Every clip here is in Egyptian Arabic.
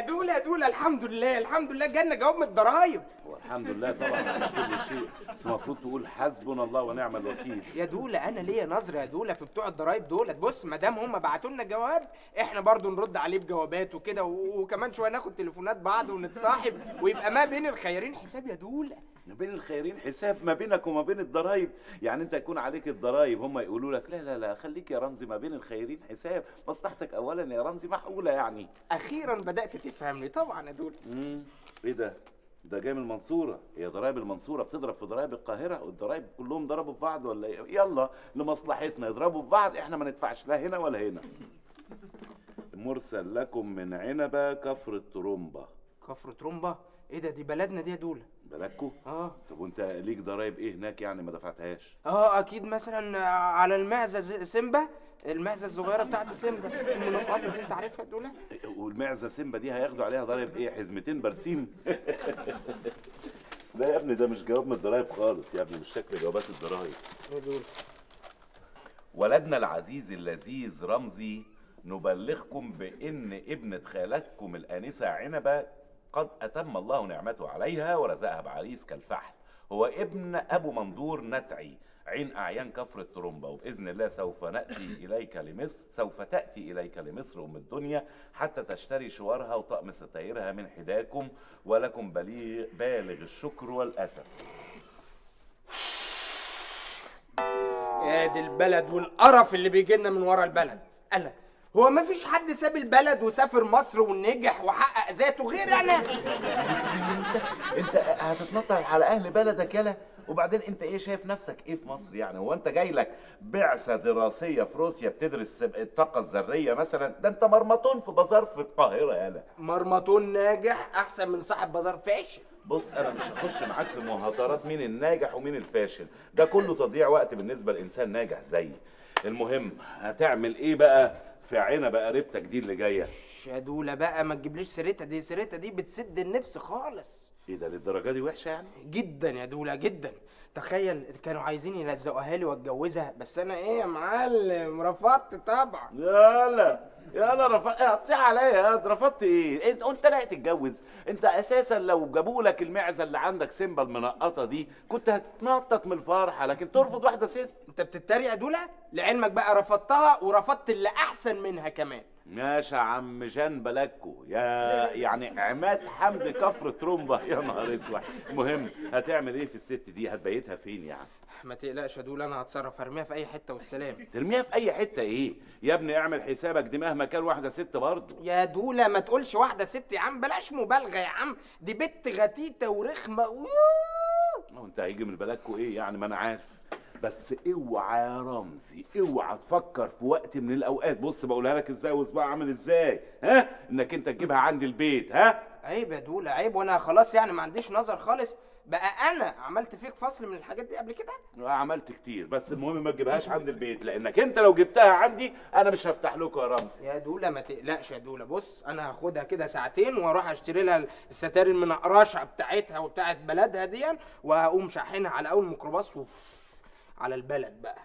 دوله يا دوله الحمد لله الحمد لله جالنا جواب من الضرايب والحمد لله طبعا على كل شيء بس المفروض تقول حسبنا الله ونعم الوكيل يا دوله انا ليا نظره يا دوله في بتوع الضرايب دولت بص ما دام هم بعتوا لنا جواب احنا برضو نرد عليه بجوابات وكده و- وكمان شويه ناخد تليفونات بعض ونتصاحب ويبقى ما بين الخيرين حساب يا دوله ما بين الخيرين حساب ما بينك وما بين الضرايب يعني انت يكون عليك الضرايب هم يقولوا لك لا لا لا خليك يا رمزي ما بين الخيرين حساب مصلحتك اولا يا رمزي محقوله يعني اخيرا بدات تفهمني طبعا يا دوله امم ايه ده ده جاي من المنصوره هي ضرايب المنصوره بتضرب في ضرايب القاهره والضرايب كلهم ضربوا في بعض ولا ايه يلا لمصلحتنا يضربوا في بعض احنا ما ندفعش لا هنا ولا هنا مرسل لكم من عنبه كفر الطرمبه كفر ترومبا ايه ده دي بلدنا دي يا دوله بلدكوا اه طب وانت ليك ضرايب ايه هناك يعني ما دفعتهاش اه اكيد مثلا على المعزه ز- سيمبا المعزه الصغيره بتاعت سيمبا المنقطه دي انت عارفها يا دوله والمعزه سيمبا دي هياخدوا عليها ضرايب ايه حزمتين برسيم لا يا ابني ده مش جواب من الضرايب خالص يا ابني مش شكل جوابات الضرايب يا دوله ولدنا العزيز اللذيذ رمزي نبلغكم بان ابنة خالتكم الانسه عنبه قد اتم الله نعمته عليها ورزقها بعريس كالفحل هو ابن ابو مندور نتعي عين اعيان كفر الترمبه وباذن الله سوف ناتي اليك لمصر سوف تاتي اليك لمصر ام الدنيا حتى تشتري شوارها وطقم ستايرها من حداكم ولكم بليغ بالغ الشكر والاسف يا دي البلد والقرف اللي بيجي لنا من ورا البلد انا هو ما فيش حد ساب البلد وسافر مصر ونجح وحقق ذاته غير انا انت هتتنطع على اهل بلدك يلا وبعدين انت ايه شايف نفسك ايه في مصر يعني هو انت جاي لك بعثه دراسيه في روسيا بتدرس الطاقه الذريه مثلا ده انت مرمطون في بازار في القاهره يلا مرمطون ناجح احسن من صاحب بازار فاشل بص انا مش هخش معاك في مهاترات مين الناجح ومين الفاشل ده كله تضييع وقت بالنسبه لانسان ناجح زيي المهم هتعمل ايه بقى في عنبه قريبتك دي اللي جايه يا دوله بقى ما تجيبليش سيرتها دي سيرتها دي بتسد النفس خالص ايه ده للدرجه دي وحشه يعني جدا يا دوله جدا تخيل كانوا عايزين يلزقوها لي واتجوزها بس انا ايه يا معلم رفضت طبعا يلا يلا رفضت هتصيح عليا يا رفضت ايه انت انت لا تتجوز انت اساسا لو جابوا لك المعزه اللي عندك سيمبا المنقطه دي كنت هتتنطط من الفرحه لكن ترفض واحده ست انت بتتريق يا دوله لعلمك بقى رفضتها ورفضت اللي احسن منها كمان ماشي يا عم جان بلاكو يا يعني عماد حمد كفر ترومبا يا نهار اسود المهم هتعمل ايه في الست دي هتبيتها فين يعني ما تقلقش يا دوله انا هتصرف ارميها في اي حته والسلام ترميها في اي حته ايه يا ابني اعمل حسابك دي مهما كان واحده ست برضه يا دوله ما تقولش واحده ست يا عم بلاش مبالغه يا عم دي بنت غتيته ورخمه أوه. ما هو انت هيجي من بلدكوا ايه يعني ما انا عارف بس اوعى يا رمزي اوعى تفكر في وقت من الاوقات بص بقولها لك ازاي وصباع عامل ازاي ها انك انت تجيبها عندي البيت ها عيب يا دوله عيب وانا خلاص يعني ما عنديش نظر خالص بقى انا عملت فيك فصل من الحاجات دي قبل كده عملت كتير بس المهم ما تجيبهاش عند البيت لانك انت لو جبتها عندي انا مش هفتح لكم يا رمزي يا دوله ما تقلقش يا دوله بص انا هاخدها كده ساعتين واروح اشتري لها الستار المنقرشه بتاعتها وبتاعت بلدها دي وهقوم شاحنها على اول ميكروباص و... على البلد بقى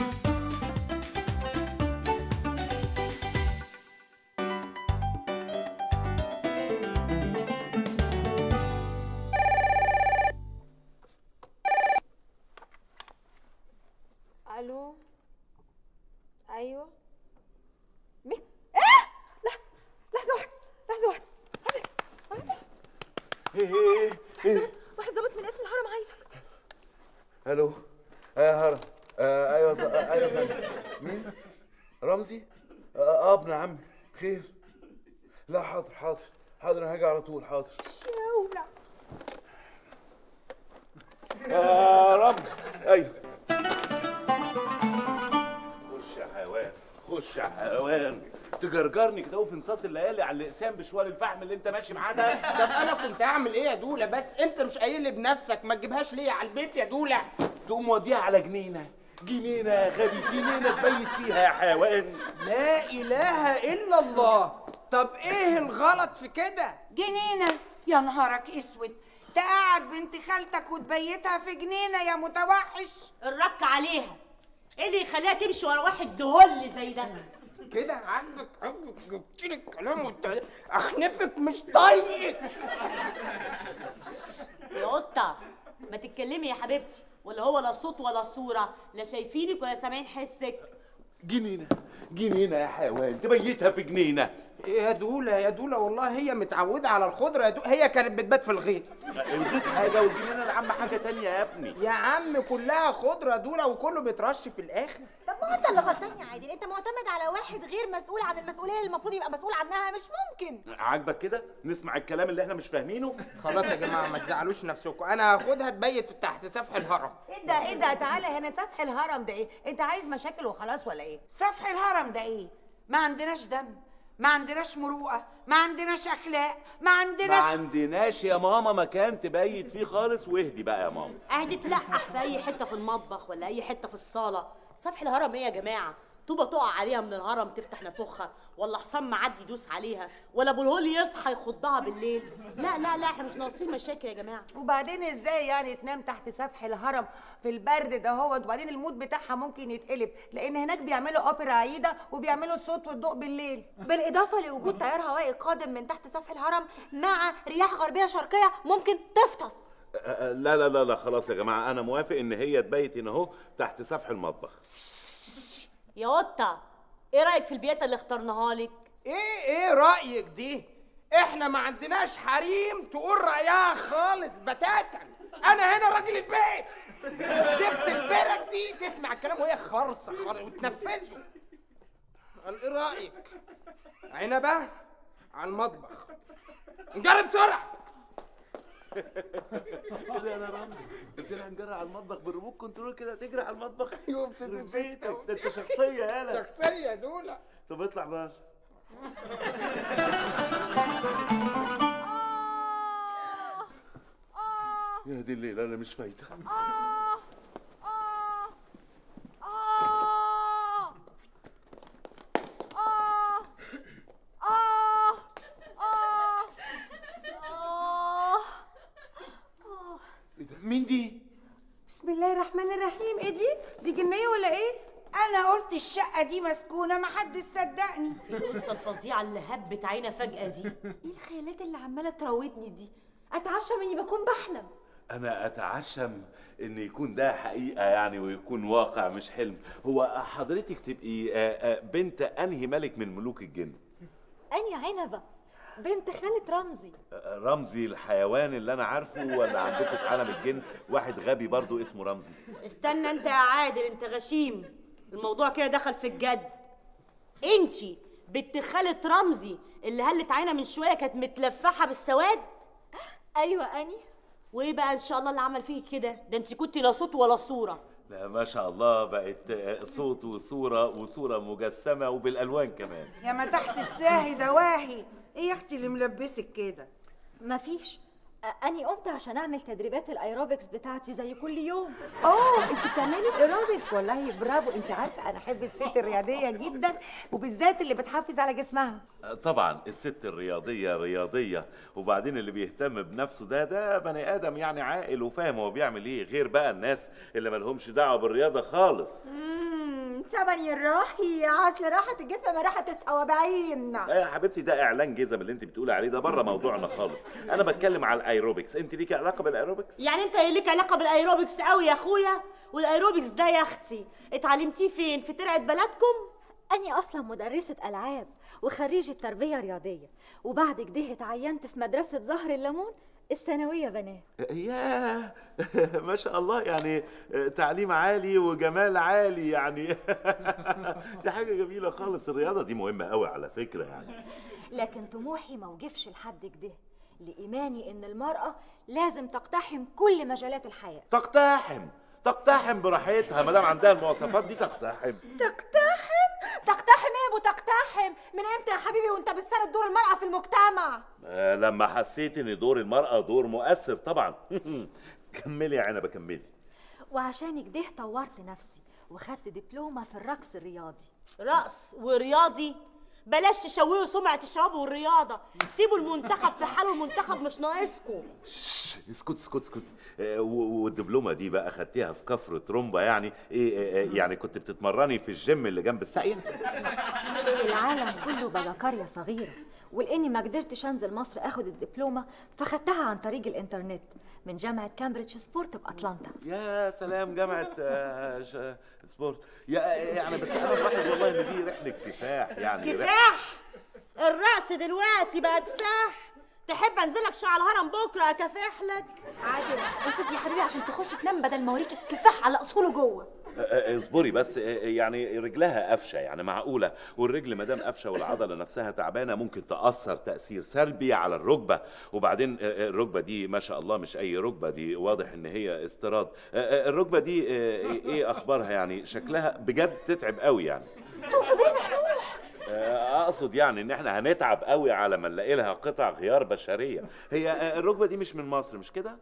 الو ايوه مين ايه لا لحظه واحده لحظه واحده عمد عمد ايه ايه ايه واحد ظابط من اسم الهرم عايزك الو يا هرم آه ايوه ز... آه ايوه يا فندم مين رمزي آه, اه ابن عمي خير لا حاضر حاضر حاضر انا هاجي على طول حاضر شاولة يا رمزي ايوه خش يا حيوان خش يا حيوان تجرجرني كده في نصاص الليالي على الاقسام بشوال الفحم اللي انت ماشي معاه ده طب انا كنت اعمل ايه يا دوله بس انت مش قايل لي بنفسك ما تجيبهاش ليه على البيت يا دوله تقوم وديها على جنينه جنينه يا غبي جنينه تبيت فيها يا حيوان لا اله الا الله طب ايه الغلط في كده جنينة يا نهارك اسود تقعد بنت خالتك وتبيتها في جنينة يا متوحش الرك عليها ايه اللي يخليها تمشي ورا واحد دهل زي ده كده عندك عندك جبت لي الكلام وانت اخنفك مش طايقك يا قطة ما تتكلمي يا حبيبتي ولا هو لا صوت ولا صورة لا شايفينك ولا سامعين حسك جنينه جنينه يا حيوان تبيتها في جنينه يا دولة يا دولة والله هي متعودة على الخضرة يا دولة هي كانت بتبات في الغيط الغيط حاجه والجنينه العامه حاجه تانية يا ابني يا عم كلها خضرة دولة وكله بيترش في الآخر طب ما هو انت اللي غلطان يا عادل انت معتمد على واحد غير مسؤول عن المسؤوليه اللي المفروض يبقى مسؤول عنها مش ممكن عاجبك كده نسمع الكلام اللي احنا مش فاهمينه خلاص يا جماعة ما تزعلوش نفسكم أنا هاخدها تبيت في تحت سفح الهرم ايه ده ايه ده تعالى هنا سفح الهرم ده ايه انت عايز مشاكل وخلاص ولا ايه سفح الهرم ده ايه ما عندناش دم ما عندناش مروءه ما عندناش اخلاق ما ما عندناش عندناش يا ماما مكان تبيت فيه خالص واهدي بقى يا ماما قاعد تلقح في اي حتة في المطبخ ولا اي حتة في الصالة سفح الهرم ايه يا جماعة طوبة تقع عليها من الهرم تفتح نافوخها ولا حصان معدي يدوس عليها ولا ابو الهول يصحى يخضها بالليل لا لا لا احنا مش ناقصين مشاكل يا جماعة وبعدين ازاي يعني تنام تحت سفح الهرم في البرد ده هو وبعدين المود بتاعها ممكن يتقلب لان هناك بيعملوا اوبرا عايده وبيعملوا الصوت والضوء بالليل بالاضافه لوجود تيار هوائي قادم من تحت سفح الهرم مع رياح غربيه شرقيه ممكن تفطس أه، لا لا لا لا خلاص يا جماعه انا موافق ان هي تبيت هنا اهو تحت سفح المطبخ يا قطة ايه رأيك في البيئة اللي اخترناها لك إيه إيه رأيك دي؟ إحنا ما عندناش حريم تقول رأيها خالص بتاتا أنا هنا راجل البيت زفت البرك دي تسمع الكلام وهي خرصة خرصة وتنفذه قال إيه رأيك؟ عنبة على المطبخ نجرب بسرعة كده انا رمزي قلت لها نجري على المطبخ بالريموت كنترول كده تجري على المطبخ يوم يخرب ست بيتك، ده انت شخصيه يالا شخصية دولة طب اطلع بره يا دي الليله انا مش فايته إيه ده؟ مين دي بسم الله الرحمن الرحيم ايه دي دي جنيه ولا ايه انا قلت الشقه دي مسكونه ما حدش صدقني القصة الفظيعة اللي هبت عينا فجأة دي ايه الخيالات اللي عماله تراودني دي اتعشى مني بكون بحلم انا اتعشم ان يكون ده حقيقه يعني ويكون واقع مش حلم هو حضرتك تبقي آه، آه، بنت انهي ملك من ملوك الجن اني عنبه بنت خالة رمزي آه، رمزي الحيوان اللي انا عارفه ولا عندكم في عالم الجن واحد غبي برضو اسمه رمزي استنى انت يا عادل انت غشيم الموضوع كده دخل في الجد انتي بنت خالة رمزي اللي هلت عينا من شوية كانت متلفحة بالسواد ايوه اني وايه بقى ان شاء الله اللي عمل فيك كده ده انت كنتي لا صوت ولا صورة لا ما شاء الله بقت آه، صوت وصوره وصوره مجسمه وبالالوان كمان يا ما تحت الساهي دواهي ايه يا اختي اللي ملبسك كده مفيش أ- اني قمت عشان اعمل تدريبات الايروبكس بتاعتي زي كل يوم اوه انت بتعملي الايروبكس والله برافو انت عارفه انا احب الست الرياضيه جدا وبالذات اللي بتحافظ على جسمها آه، طبعا الست الرياضيه رياضيه وبعدين اللي بيهتم بنفسه ده ده بني ادم يعني عاقل وفاهم هو بيعمل ايه غير بقى الناس اللي مالهمش دعوه بالرياضه خالص امم تبني الراحي اصل راحه الجسم ما راحه الصوابعين آه يا حبيبتي ده اعلان جزم اللي انت بتقولي عليه ده بره موضوعنا خالص انا بتكلم على الايروبكس انت ليكي علاقه بالايروبكس يعني انت ليك علاقة بالايروبكس قوي يا اخويا والايروبكس ده يا اختي اتعلمتيه فين في ترعة بلدكم اني اصلا مدرسه العاب وخريجه تربيه رياضيه وبعد كده اتعينت في مدرسه زهر الليمون الثانويه بنات ياه ما شاء الله يعني تعليم عالي وجمال عالي يعني دي حاجه جميله خالص الرياضه دي مهمه قوي على فكره يعني لكن طموحي ما وقفش لحد كده لايماني ان المراه لازم تقتحم كل مجالات الحياه تقتحم تقتحم براحتها ما دام عندها المواصفات دي تقتحم تقتحم تقتحم ايه وتقتحم من امتى يا حبيبي وانت بتسرد دور المرأة في المجتمع آه، لما حسيت ان دور المراه دور مؤثر طبعا كملي يا عنبه كملي وعشان كده طورت نفسي وخدت دبلومه في الرقص الرياضي رقص ورياضي بلاش تشوهوا سمعة الشباب والرياضة سيبوا المنتخب في حاله المنتخب مش ناقصكم شش، اسكت اسكت اسكت آه، و- والدبلومه دي بقى خدتيها في كفر ترومبا يعني ايه آه، آه، يعني كنت بتتمرني في الجيم اللي جنب الساقيه العالم كله بقى قرية صغيرة ولاني ما قدرتش انزل مصر اخد الدبلومة فخدتها عن طريق الانترنت من جامعة كامبريدج سبورت بأتلانتا يا سلام جامعه آه، ش- سبورت يا يعني بس انا ملاحظ والله ان دي رحله كفاح يعني رحلة- كفاح الرقص دلوقتي بقى كفاح تحب انزلك شعر الهرم بكره اكافح لك عادل انفذ يا حبيبي عشان تخش تنام بدل ما اوريك الكفاح على اصوله جوه آه، آه، اصبري بس آه، يعني رجلها قفشه يعني معقوله والرجل ما دام قفشه والعضله نفسها تعبانه ممكن تاثر تاثير سلبي على الركبه وبعدين آه، آه، الركبه دي ما شاء الله مش اي ركبه دي واضح ان هي استيراد آه، آه، الركبه دي آه، ايه اخبارها يعني شكلها بجد تتعب قوي يعني تقصد ايه نحنوح آه، اقصد يعني ان احنا هنتعب قوي على ما نلاقي لها قطع غيار بشريه هي آه، الركبه دي مش من مصر مش كده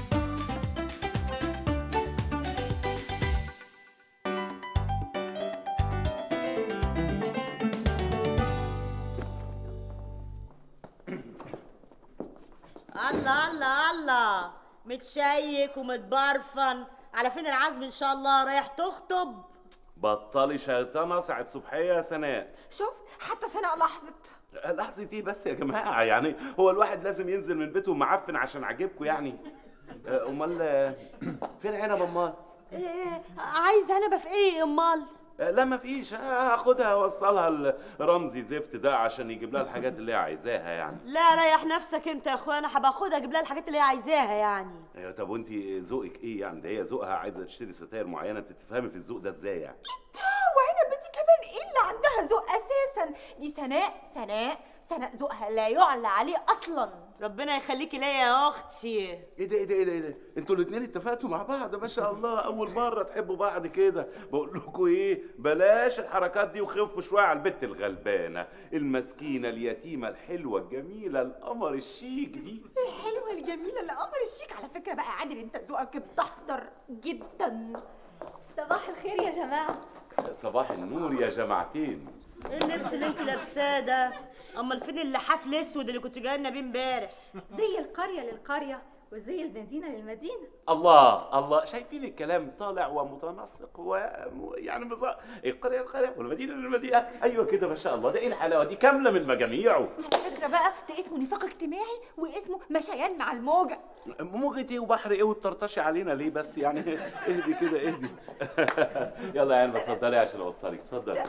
الله الله الله متشيك ومتبرفن على فين العزم ان شاء الله رايح تخطب بطلي شيطانه ساعه صبحيه يا سناء شفت حتى سناء لاحظت لحظة ايه بس يا جماعة يعني هو الواحد لازم ينزل من بيته معفن عشان عاجبكم يعني آه، امال آه، فين عنب امال إيه عايز انا في ايه امال آه، لا ما فيش آه، هاخدها اوصلها لرمزي زفت ده عشان يجيب لها الحاجات اللي هي عايزاها يعني لا ريح نفسك انت يا اخويا انا هبقى اخدها اجيب لها الحاجات اللي هي عايزاها يعني ايوه طب وانت ذوقك ايه يعني ده هي ذوقها عايزه تشتري ستاير معينه انت تفهمي في الذوق ده ازاي يعني وعنب دي كمان ايه اللي عندها ذوق اساسا دي سناء سناء سناء ذوقها لا يعلى عليه اصلا ربنا يخليكي ليا يا اختي ايه ده ايه ده ايه ده, إيه ده؟ انتوا الاثنين اتفقتوا مع بعض ما شاء الله اول مره تحبوا بعض كده بقول لكم ايه بلاش الحركات دي وخفوا شويه على البت الغلبانه المسكينه اليتيمه الحلوه الجميله القمر الشيك دي الحلوه الجميله اللي قمر الشيك على فكره بقى عادل انت ذوقك اتدحضر جدا صباح الخير يا جماعة صباح النور يا جماعتين ايه اللبس اللي انت لابساه ده امال فين اللحاف الاسود اللي كنت جايه لنا بيه امبارح زي القرية للقرية وزي المدينة للمدينة الله الله شايفين الكلام طالع ومتناسق ويعني بظا... القريه القريه والمدينه للمدينه ايوه كده ما شاء الله ده ايه الحلاوه دي كامله من مجاميعه على فكره بقى ده اسمه نفاق اجتماعي واسمه مشيان مع الموجه موجة ايه وبحر ايه وتطرطشي علينا ليه بس يعني اهدي كده اهدي يلا يا عيني اتفضلي عشان اوصلك اتفضلي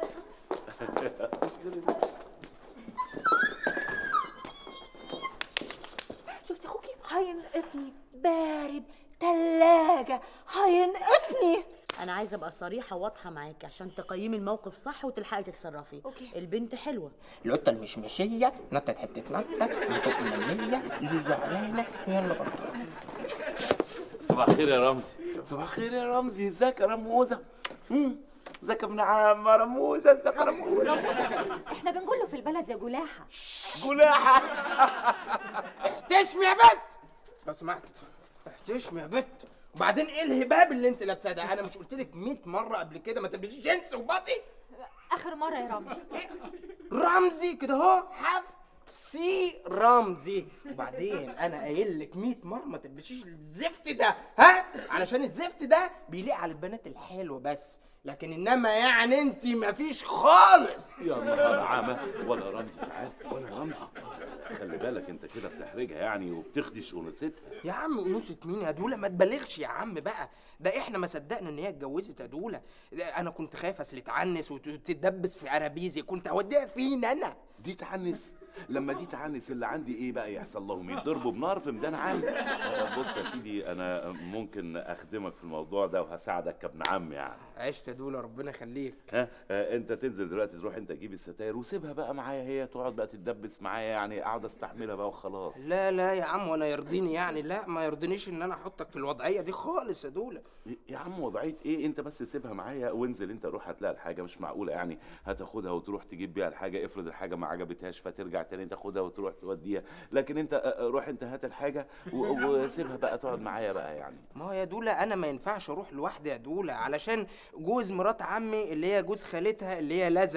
شفت اخوكي هينقطني بارد تلاجة هينقطني انا عايزه ابقى صريحه واضحه معاكي عشان تقيمي الموقف صح وتلحقي تتصرفي أوكي. البنت حلوه القطة المشمشية نطت حتة نطة من فوق المنية زو زعلانة هي اللي غلطانة صباح الخير يا رمزي صباح الخير يا رمزي ازيك يا رموزه مم. ازيك يا ابن عم رموزه ازيك يا رموزه احنا بنقول له في البلد يا جلاحة جلاحه احتشمي يا بت لو سمحت احتشمي يا بت وبعدين ايه الهباب اللي انت لابساه ده انا مش قلت لك 100 مره قبل كده ما تلبسيش جنس وباطي اخر مرة يا رمزي رمزي كده اهو حف سي رمزي وبعدين انا قايل لك 100 مره ما تلبسيش الزفت ده ها علشان الزفت ده بيليق على البنات الحلوه بس لكن انما يعني انت مفيش خالص يا نهار عامة ولا رمزي تعال ولا رمزي خلي بالك انت كده بتحرجها يعني وبتخدش انوثتها يا عم انوثه مين يا دوله ما تبالغش يا عم بقى ده احنا ما صدقنا ان هي اتجوزت يا دوله ده انا كنت خايف اصل تعنس وتتدبس في عرابيزي كنت هوديها فين انا دي تعنس لما دي تعنس اللي عندي ايه بقى يحصل لهم يضربوا بنار في ميدان عام آه، بص يا سيدي انا ممكن اخدمك في الموضوع ده وهساعدك كابن عم يعني عشت يا دوله ربنا يخليك ها آه، انت تنزل دلوقتي تروح انت تجيب الستاير وسيبها بقى معايا هي تقعد بقى تتدبس معايا يعني اقعد استحملها بقى وخلاص لا لا يا عم وانا يرضيني يعني لا ما يرضينيش ان انا احطك في الوضعيه دي خالص يا دوله يا عم وضعيه ايه انت بس سيبها معايا وانزل انت روح هتلاقي الحاجه مش معقوله يعني هتاخدها وتروح تجيب بيها الحاجه افرض الحاجه ما عجبتهاش فترجع تاني تاخدها وتروح توديها لكن انت آه، آه، روح انت هات الحاجه و- وسيبها بقى تقعد معايا بقى يعني ما هو يا دوله انا ما ينفعش اروح لوحدي يا دوله علشان جوز مرات عمي اللي هي جوز خالتها اللي هي لزم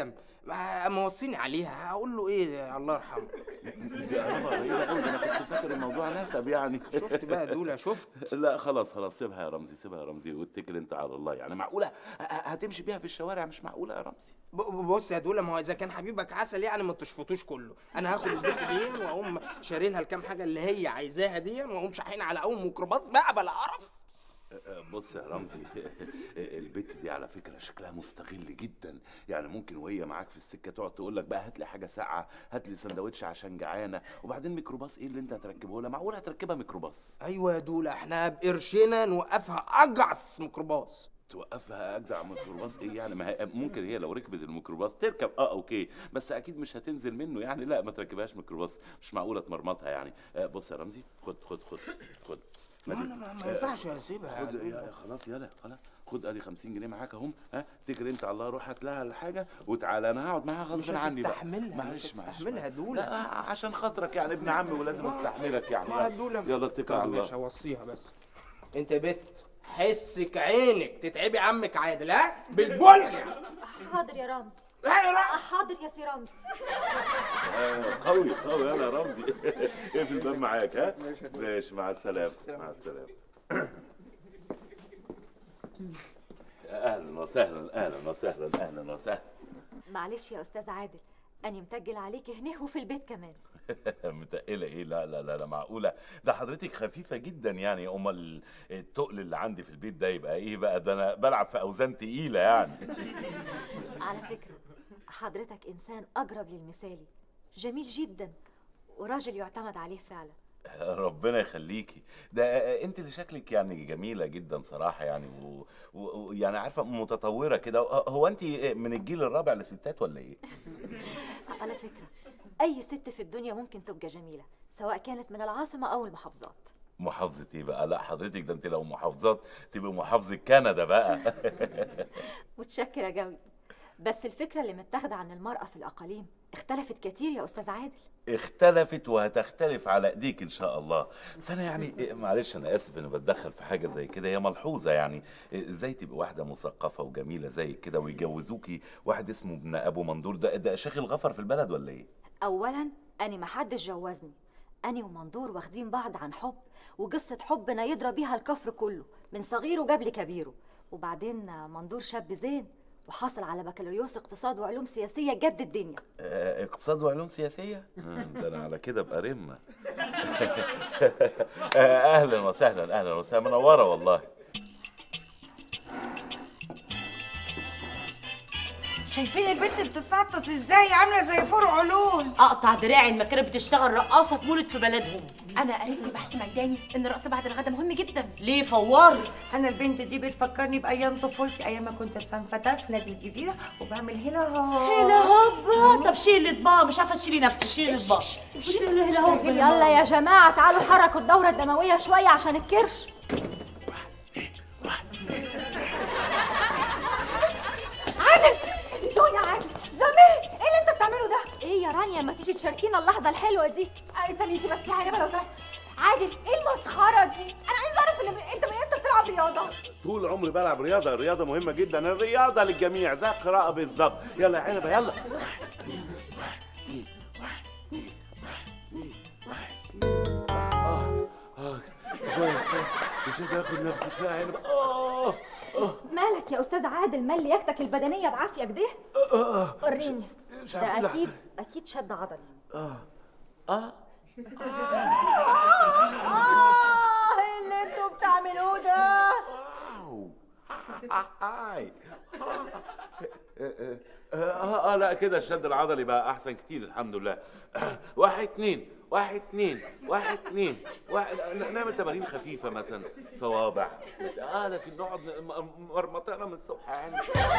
ما موصيني عليها هقول له ايه الله يرحمه دي قرابه قريبه قوي ده انا كنت فاكر الموضوع نسب يعني شفت بقى دوله شفت لا خلاص خلاص سيبها يا رمزي سيبها يا رمزي واتكل انت على الله يعني معقوله ه- هتمشي بيها في الشوارع مش معقوله يا رمزي ب- ب- بص يا دوله ما هو اذا كان حبيبك عسل يعني ما تشفطوش كله انا هاخد البنت دي واقوم شاري لها الكام حاجه اللي هي عايزاها دي واقوم شاحنها على اول ميكروباص بقى بلا قرف بص يا رمزي البت دي على فكره شكلها مستغل جدا يعني ممكن وهي معاك في السكه تقعد تقول لك بقى هات لي حاجه ساقعه هات لي سندوتش عشان جعانه وبعدين ميكروباص ايه اللي انت هتركبه لها معقول هتركبها ميكروباص ايوه يا دوله احنا بقرشنا نوقفها اجعص ميكروباص توقفها اجدع ميكروباص ايه يعني ما هي ممكن هي لو ركبت الميكروباص تركب اه اوكي بس اكيد مش هتنزل منه يعني لا ما تركبهاش ميكروباص مش معقوله تمرمطها يعني آه بص يا رمزي خد خد خد خد لا لا ما, ما ينفعش اسيبها يا خد دولة. يا خلاص يلا خلاص خد ادي 50 جنيه معاك اهم ها تجري انت على الله روح هات لها الحاجه وتعالى انا هقعد معاها مش غصب عني بقى هتستحملها، مش معلش معلش هتستحملها معلش. دولة. لا عشان خاطرك يعني ابن عمي ولازم استحملك يعني ما دوله يلا اتكل على طب الله ماشي اوصيها بس انت يا بت حسك عينك تتعبي عمك عادل ها بالبلغ حاضر يا رمزي لا يا رأ- حاضر يا سي رمزي آه، قوي قوي يلا يا رمزي اقفل الباب معاك ها ماشي مع السلامه مع السلامه اهلا وسهلا اهلا وسهلا اهلا وسهلا معلش يا استاذ عادل اني متجل عليك هنا وفي البيت كمان متقلة ايه لا لا لا لا معقولة ده حضرتك خفيفة جدا يعني امال التقل اللي عندي في البيت ده يبقى ايه بقى ده انا بلعب في اوزان تقيلة يعني على فكرة حضرتك إنسان أقرب للمثالي جميل جدا وراجل يعتمد عليه فعلا ربنا يخليكي ده انت اللي شكلك يعني جميلة جدا صراحة يعني و- و- ويعني عارفة متطورة كده هو انت من الجيل الرابع للستات ولا ايه؟ على فكرة أي ست في الدنيا ممكن تبقى جميلة سواء كانت من العاصمة أو المحافظات محافظة ايه بقى؟ لا حضرتك ده انت لو محافظات تبقى محافظة كندا بقى متشكرة جوي بس الفكرة اللي متاخدة عن المرأة في الأقاليم اختلفت كتير يا أستاذ عادل اختلفت وهتختلف على ايديك ان شاء الله بس انا يعني إيه، معلش انا اسف اني بتدخل في حاجه زي كده هي ملحوظه يعني إيه، ازاي تبقى واحده مثقفه وجميله زي كده ويجوزوكي واحد اسمه ابن ابو مندور ده ده شيخ الغفر في البلد ولا ايه أولا أني محدش جوزني أني ومندور واخدين بعض عن حب وقصة حبنا يضرب بيها الكفر كله من صغيره قبل كبيره وبعدين مندور شاب زين وحصل على بكالوريوس اقتصاد وعلوم سياسية جد الدنيا آه، اقتصاد وعلوم سياسيه آه، ده انا على كده ابقى رمه آه، اهلا وسهلا اهلا وسهلا منوره والله شايفين البنت بتتنطط ازاي عامله زي فرع علوز اقطع دراعي ما كانت بتشتغل رقاصه في مولد في بلدهم انا قريت لي بحث ميداني ان الرقص بعد الغدا مهم جدا ليه فوار انا البنت دي بتفكرني بايام طفولتي ايام ما كنت في فتاه في نادي الجزيره وبعمل هلا هو هلا هوبا طب شيل الاطباق مش عارفه تشيلي نفسك شيل الاطباق شيل هلا هوبا يلا يا جماعة تعالوا حركوا الدورة الدموية شوية عشان الكرش عادل انت بتقولي يا عادل زمان ايه اللي انت بتعمله ده ايه يا رانيا ما تيجي تشاركينا اللحظة الحلوة دي آه، استني انت بس يا عنبه لو سمحت عادل ايه المسخره دي انا عايز اعرف ان انت من امتى بتلعب رياضه طول عمري بلعب رياضه الرياضه مهمه جدا الرياضه للجميع زي القراءه بالظبط يلا يا عنبه يلا كفايه كفايه مش قادر اخد نفسي كفايه يا عنبه اه مالك يا استاذ عادل مال لياقتك البدنيه بعافيه كده وريني مش عارف ايه ده اللي اكيد حصل اكيد شد عضلي اه اه ايه اللي انتوا بتعملوه ده أو. هاي اه اه, آه لا كده الشد العضلي بقى احسن كتير الحمد لله واحد اتنين واحد اتنين واحد اتنين واحد ن- نعمل تمارين خفيفة مثلا صوابع اه لكن نقعد ن- م- مرمطانا من الصبح يعني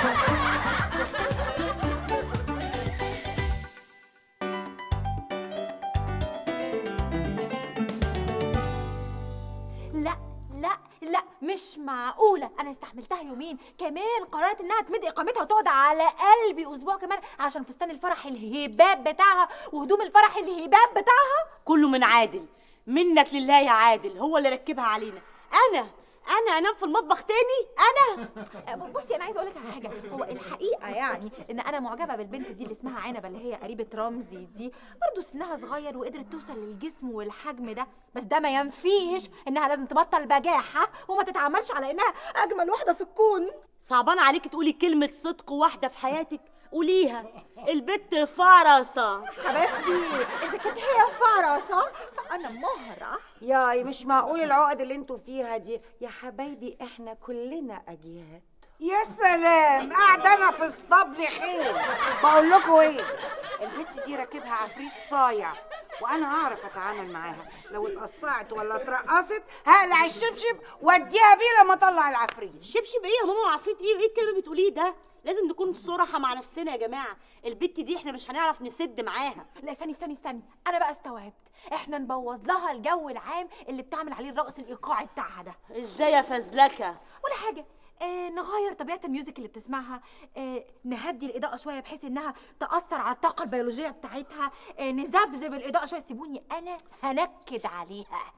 لا لا لا مش معقولة أنا استحملتها يومين كمان قررت إنها تمد إقامتها وتقعد على قلبي أسبوع كمان عشان فستان الفرح الهباب بتاعها وهدوم الفرح الهباب بتاعها كله من عادل منك لله يا عادل هو اللي ركبها علينا انا انا انام في المطبخ تاني انا آه، بصي انا عايزه اقول لك على حاجه هو الحقيقه يعني ان انا معجبه بالبنت دي اللي اسمها عنبه اللي هي قريبه رمزي دي برضه سنها صغير وقدرت توصل للجسم والحجم ده بس ده ما ينفيش انها لازم تبطل بجاحه وما تتعاملش على انها اجمل واحده في الكون صعبان عليك تقولي كلمه صدق واحده في حياتك قوليها البت فرصه حبيبتي اذا كانت هي فرصه فانا مهره ياي مش معقول العقد اللي انتوا فيها دي يا حبايبي احنا كلنا اجيال يا سلام قاعده انا في اسطبل خير بقول لكم ايه البت دي راكبها عفريت صايع وانا هعرف اتعامل معاها لو اتقصعت ولا اترقصت هقلع الشبشب واديها بيه لما اطلع العفريت شبشب ايه يا ماما عفريت ايه ايه الكلمه اللي بتقوليه ده لازم نكون صراحه مع نفسنا يا جماعه البت دي احنا مش هنعرف نسد معاها لا استني استني استني انا بقى استوعبت احنا نبوظ لها الجو العام اللي بتعمل عليه الرقص الايقاعي بتاعها ده ازاي يا فزلكه ولا حاجه آه نغير طبيعه الميوزك اللي بتسمعها آه نهدي الاضاءه شويه بحيث انها تاثر على الطاقه البيولوجيه بتاعتها آه نذبذب الاضاءه شويه سيبوني انا هنكد عليها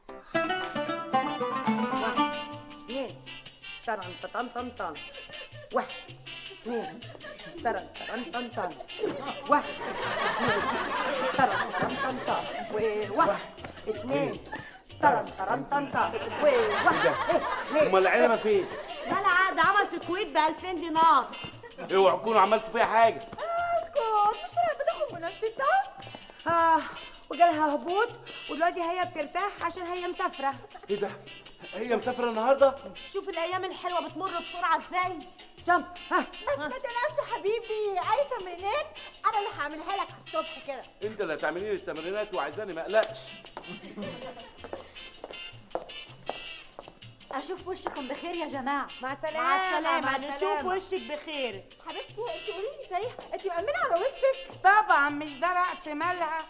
اثنين ترن تطن طن طن واحد اثنين ترن ترن طن طن واحد اثنين ترن ترن طن طن وواحد اثنين ترن ترن طن طن وواحد اثنين امال العنبه فين؟ لا لا ده عمل في الكويت ب 2000 دينار اوعوا تكونوا عملتوا فيها حاجه اسكت مش طلعت بتاخد منشطات اه وجالها هبوط ودلوقتي هي بترتاح عشان هي مسافره ايه ده؟ هي مسافره النهارده؟ شوف الايام الحلوه بتمر بسرعه ازاي جنب ها بس ما تقلقش يا حبيبي اي تمرينات انا اللي هعملها لك على الصبح كده انت اللي هتعملي لي التمرينات وعايزاني ما اقلقش اشوف وشكم بخير يا جماعه مع السلامه مع السلامه مع نشوف السلامة. وشك بخير حبيبتي انت قولي لي صحيح انت مأمنة على وشك طبعا مش ده رأس مالها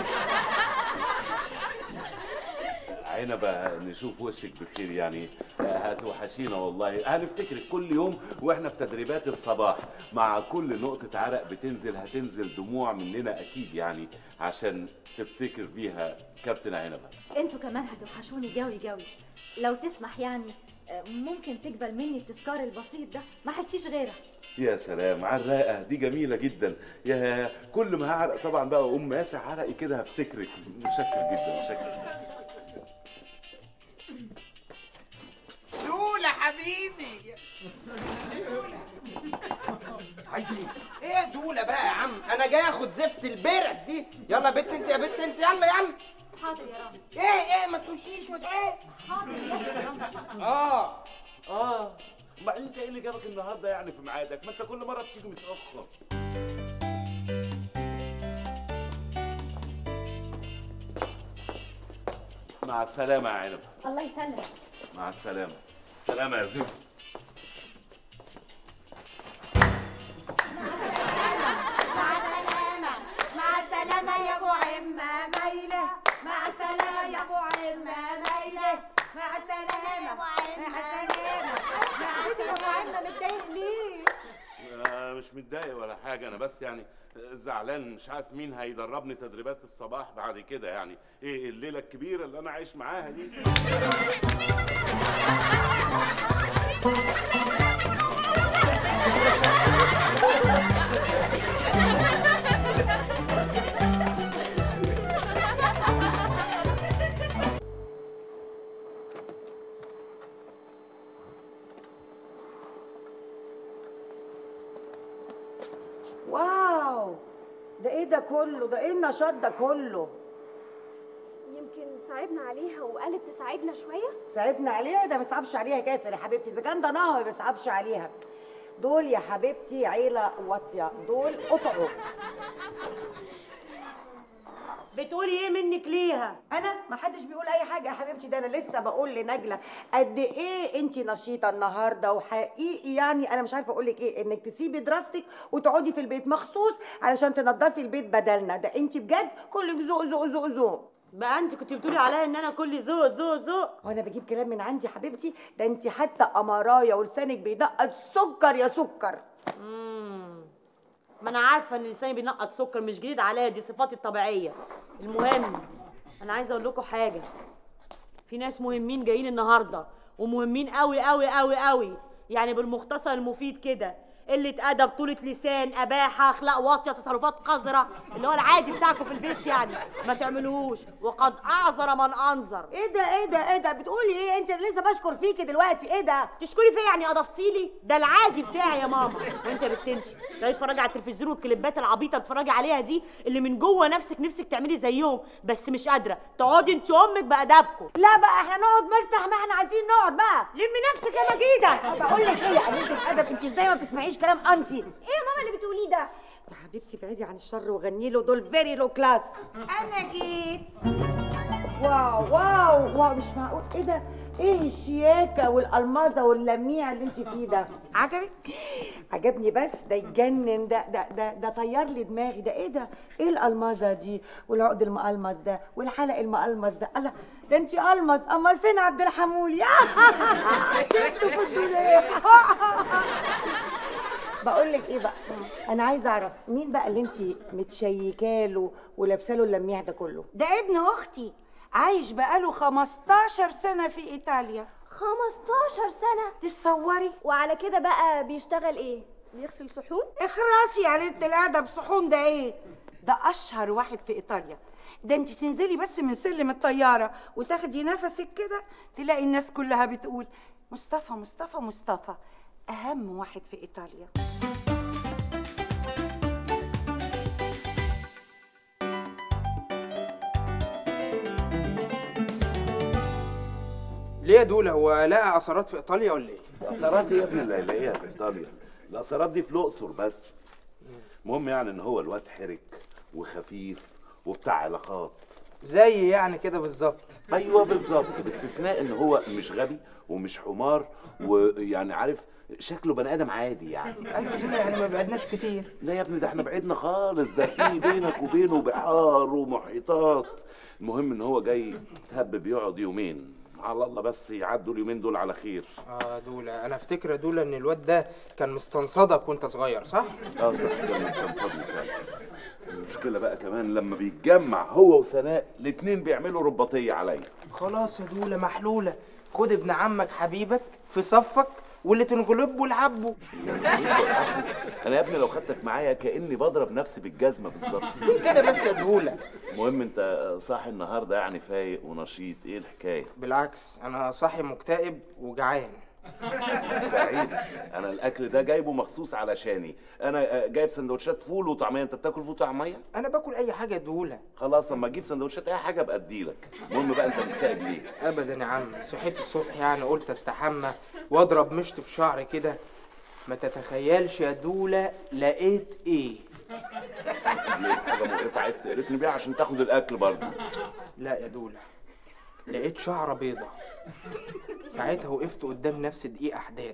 عنبة نشوف وشك بخير يعني هتوحشينا والله هنفتكرك كل يوم واحنا في تدريبات الصباح مع كل نقطة عرق بتنزل هتنزل دموع مننا اكيد يعني عشان تفتكر بيها كابتن عنبة انتوا كمان هتوحشوني جوي جوي لو تسمح يعني آه، ممكن تقبل مني التذكار البسيط ده ما حكيش غيرها يا سلام عالراقة دي جميلة جدا يا كل ما هعرق طبعا بقى اقوم ماسح عرقي كده هفتكرك متشكر جدا متشكر دولة حبيبي عايز ايه؟ ايه يا دولة بقى يا عم انا جاي اخد زفت البرد دي يلا يا بت انت يا بت انت يلا يلا حاضر يا رامز ايه ايه ما تخشيش ما تخشيش حاضر بس يا رامز اه اه ما انت ايه اللي جابك النهارده يعني في ميعادك ما انت كل مره بتيجي متاخر مع السلامة يا عنب الله يسلمك مع السلامة سلامة يا زفت مع السلامة يا ابو عمة مايلة مع السلامة يا ابو عمة مايلة مع السلامة مع السلامة حبيبي يا ابو عمه متضايق ليه آه مش متضايق ولا حاجة أنا بس يعني زعلان مش عارف مين هيدربني تدريبات الصباح بعد كده يعني إيه الليلة الكبيرة اللي أنا عايش معاها دي واو ده ايه ده كله ده ايه النشاط ده كله يمكن صعبنا عليها وقالت تساعدنا شوية صعبنا عليها ده ما صعبش عليها كافر يا حبيبتي اذا كان ده نهر ما بيصعبش عليها دول يا حبيبتي عيلة واطية دول قطعوا بتقولي ايه منك ليها انا ما حدش بيقول اي حاجه يا حبيبتي ده انا لسه بقول لنجله قد ايه انت نشيطه النهارده وحقيقي يعني انا مش عارفه اقول لك ايه انك تسيبي دراستك وتقعدي في البيت مخصوص علشان تنضفي البيت بدلنا ده انت بجد كلك ذوق ذوق ذوق ذوق بقى انت كنت بتقولي عليا ان انا كل ذوق ذوق ذوق وانا بجيب كلام من عندي يا حبيبتي ده انت حتى امرايه ولسانك بيدقق سكر يا سكر ما انا عارفه ان لساني بينقط سكر مش جديد عليا دي صفاتي الطبيعيه المهم انا عايزه اقول لكم حاجه في ناس مهمين جايين النهارده ومهمين قوي قوي قوي قوي يعني بالمختصر المفيد كده قلة أدب طولة لسان أباحة أخلاق واطية تصرفات قذرة اللي هو العادي بتاعكم في البيت يعني ما تعملوهوش وقد أعذر من أنظر ايه ده ايه ده ايه ده بتقولي ايه انت لسه بشكر فيكي دلوقتي ايه ده تشكري فيا يعني اضفتيلي ده العادي بتاعي يا ماما وانت يا بنتي لا تتفرجي على التلفزيون والكليبات العبيطه بتتفرجي عليها دي اللي من جوه نفسك نفسك تعملي زيهم بس مش قادره تقعدي انت امك بادبكم لا بقى احنا نقعد مطرح ما احنا عايزين نقعد بقى لمي نفسك يا مجيده بقول لك ايه يا قليله الادب انت ازاي ما بتسمعيش كلام انتي ايه يا ماما اللي بتقوليه ده يا حبيبتي بعيدي عن الشر وغني له دول فيري لو كلاس انا جيت واو واو واو مش معقول ايه ده ايه الشياكه والالمازه واللميع اللي انت فيه ده عجبك عجبني بس ده يجنن ده ده ده ده طير لي دماغي ده ايه ده ايه الالمازه دي والعقد المقلمص ده والحلق المقلمص ده الله ده انت المز امال فين عبد الحمولي سبته في الدولاب بقول لك ايه بقى انا عايزه اعرف مين بقى اللي انت متشيكه له ولابسه له اللميع ده كله ده ابن اختي عايش بقاله 15 سنه في ايطاليا 15 سنة تصوري وعلى كده بقى بيشتغل ايه بيغسل صحون اخرسي يا ليله الادب صحون ده ايه ده اشهر واحد في ايطاليا ده انت تنزلي بس من سلم الطياره وتاخدي نفسك كده تلاقي الناس كلها بتقول مصطفى مصطفى مصطفى اهم واحد في ايطاليا ليه يا دولة هو لقى اثارات في ايطاليا ولا ايه الاثارات يا ابني اللي هيلاقيها في ايطاليا الاثارات دي في الاقصر بس المهم يعني ان هو الواد حرك وخفيف وبتاع علاقات زي يعني كده بالظبط ايوه بالظبط باستثناء ان هو مش غبي ومش حمار ويعني عارف شكله بني ادم عادي يعني ايوه دولة يعني ما بعدناش كتير لا يا ابني ده احنا بعدنا خالص ده في بينك وبينه بحار ومحيطات المهم ان هو جاي تهبب يقعد يومين على الله بس يعدوا اليومين دول على خير اه دولة انا افتكر يا دولة ان الواد ده كان مستنصدك وانت صغير صح اه صح كان مستنصدني فعلا المشكله بقى كمان لما بيتجمع هو وسناء الاتنين بيعملوا رباطيه عليا خلاص يا دولة محلولة خد ابن عمك حبيبك في صفك واللي تنغلبه لعبه انا يا ابني لو خدتك معايا كاني بضرب نفسي بالجزمه بالظبط كده بس يا دولة المهم انت صاحي النهارده يعني فايق ونشيط ايه الحكايه بالعكس انا صاحي مكتئب وجعان بعيد انا الاكل ده جايبه مخصوص علشاني انا آه، جايب سندوتشات فول وطعميه انت بتاكل فول وطعميه انا باكل اي حاجه يا دولة خلاص اما اجيب سندوتشات اي حاجه ابقى اديلك المهم بقى انت مكتئب ليه ابدا يا عم صحيت الصبح يعني قلت استحمى واضرب مشط في شعري كده ما تتخيلش يا دولة لقيت ايه لقيت حاجه مقرفه عايز تقرفني بيها عشان تاخد الاكل برضه لا يا دولة لقيت شعرة بيضة ساعتها وقفت قدام نفسي دقيقة حداد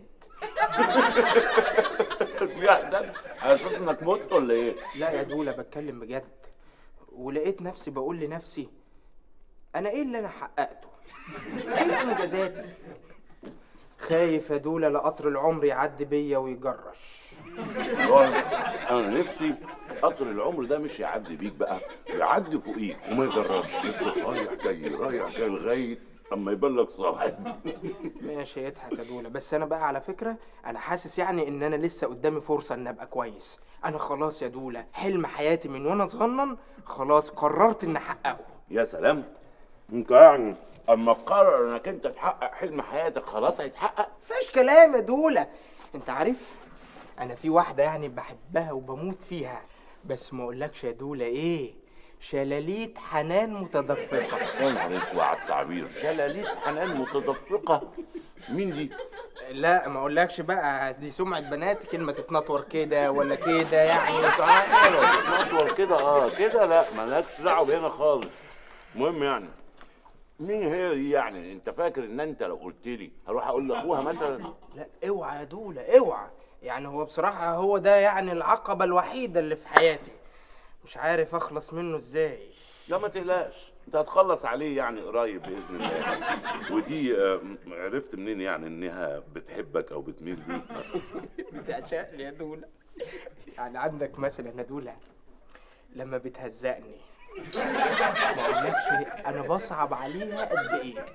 يا ده حاسس انك مت ولا ايه لا يا دولة بتكلم بجد ولقيت نفسي بقول لنفسي انا ايه اللي انا حققته فين انجازاتي خايف يا دولة لقطر العمر يعدي بيا ويجرش والله انا نفسي قطر العمر ده مش يعدي بيك بقى يعدي فوقيك وما يجربش يفضل رايح جاي رايح جاي لغايه اما يبان لك صاحب ماشي يضحك يا دولة بس انا بقى على فكرة انا حاسس يعني ان انا لسه قدامي فرصة ان ابقى كويس انا خلاص يا دولة حلم حياتي من وانا صغنن خلاص قررت ان احققه يا سلام انت يعني اما تقرر انك انت تحقق حلم حياتك خلاص هيتحقق فيش كلام يا دولة انت عارف انا في واحدة يعني بحبها وبموت فيها بس ما اقولكش يا دولة ايه شلاليت حنان متدفقة يا نهار اسود على التعبير شلاليت حنان متدفقه مين دي؟ لا ما اقولكش بقى دي سمعة بنات كلمة تتنطور كده ولا كده يعني تتنطور كده اه كده لا مالكش دعوه هنا خالص المهم يعني مين هي دي يعني انت فاكر ان انت لو قلت لي هروح اقول لاخوها مثلا لا اوعى يا دولة اوعى يعني هو بصراحة هو ده يعني العقبة الوحيدة اللي في حياتي مش عارف اخلص منه ازاي لا ما تقلقش انت هتخلص عليه يعني قريب باذن الله ودي آه، عرفت منين يعني انها بتحبك او بتميل ليك مثلا بتعشقني يا دولة يعني عندك مثلا يا دولة لما بتهزقني ما اقولكش انا بصعب عليها قد ايه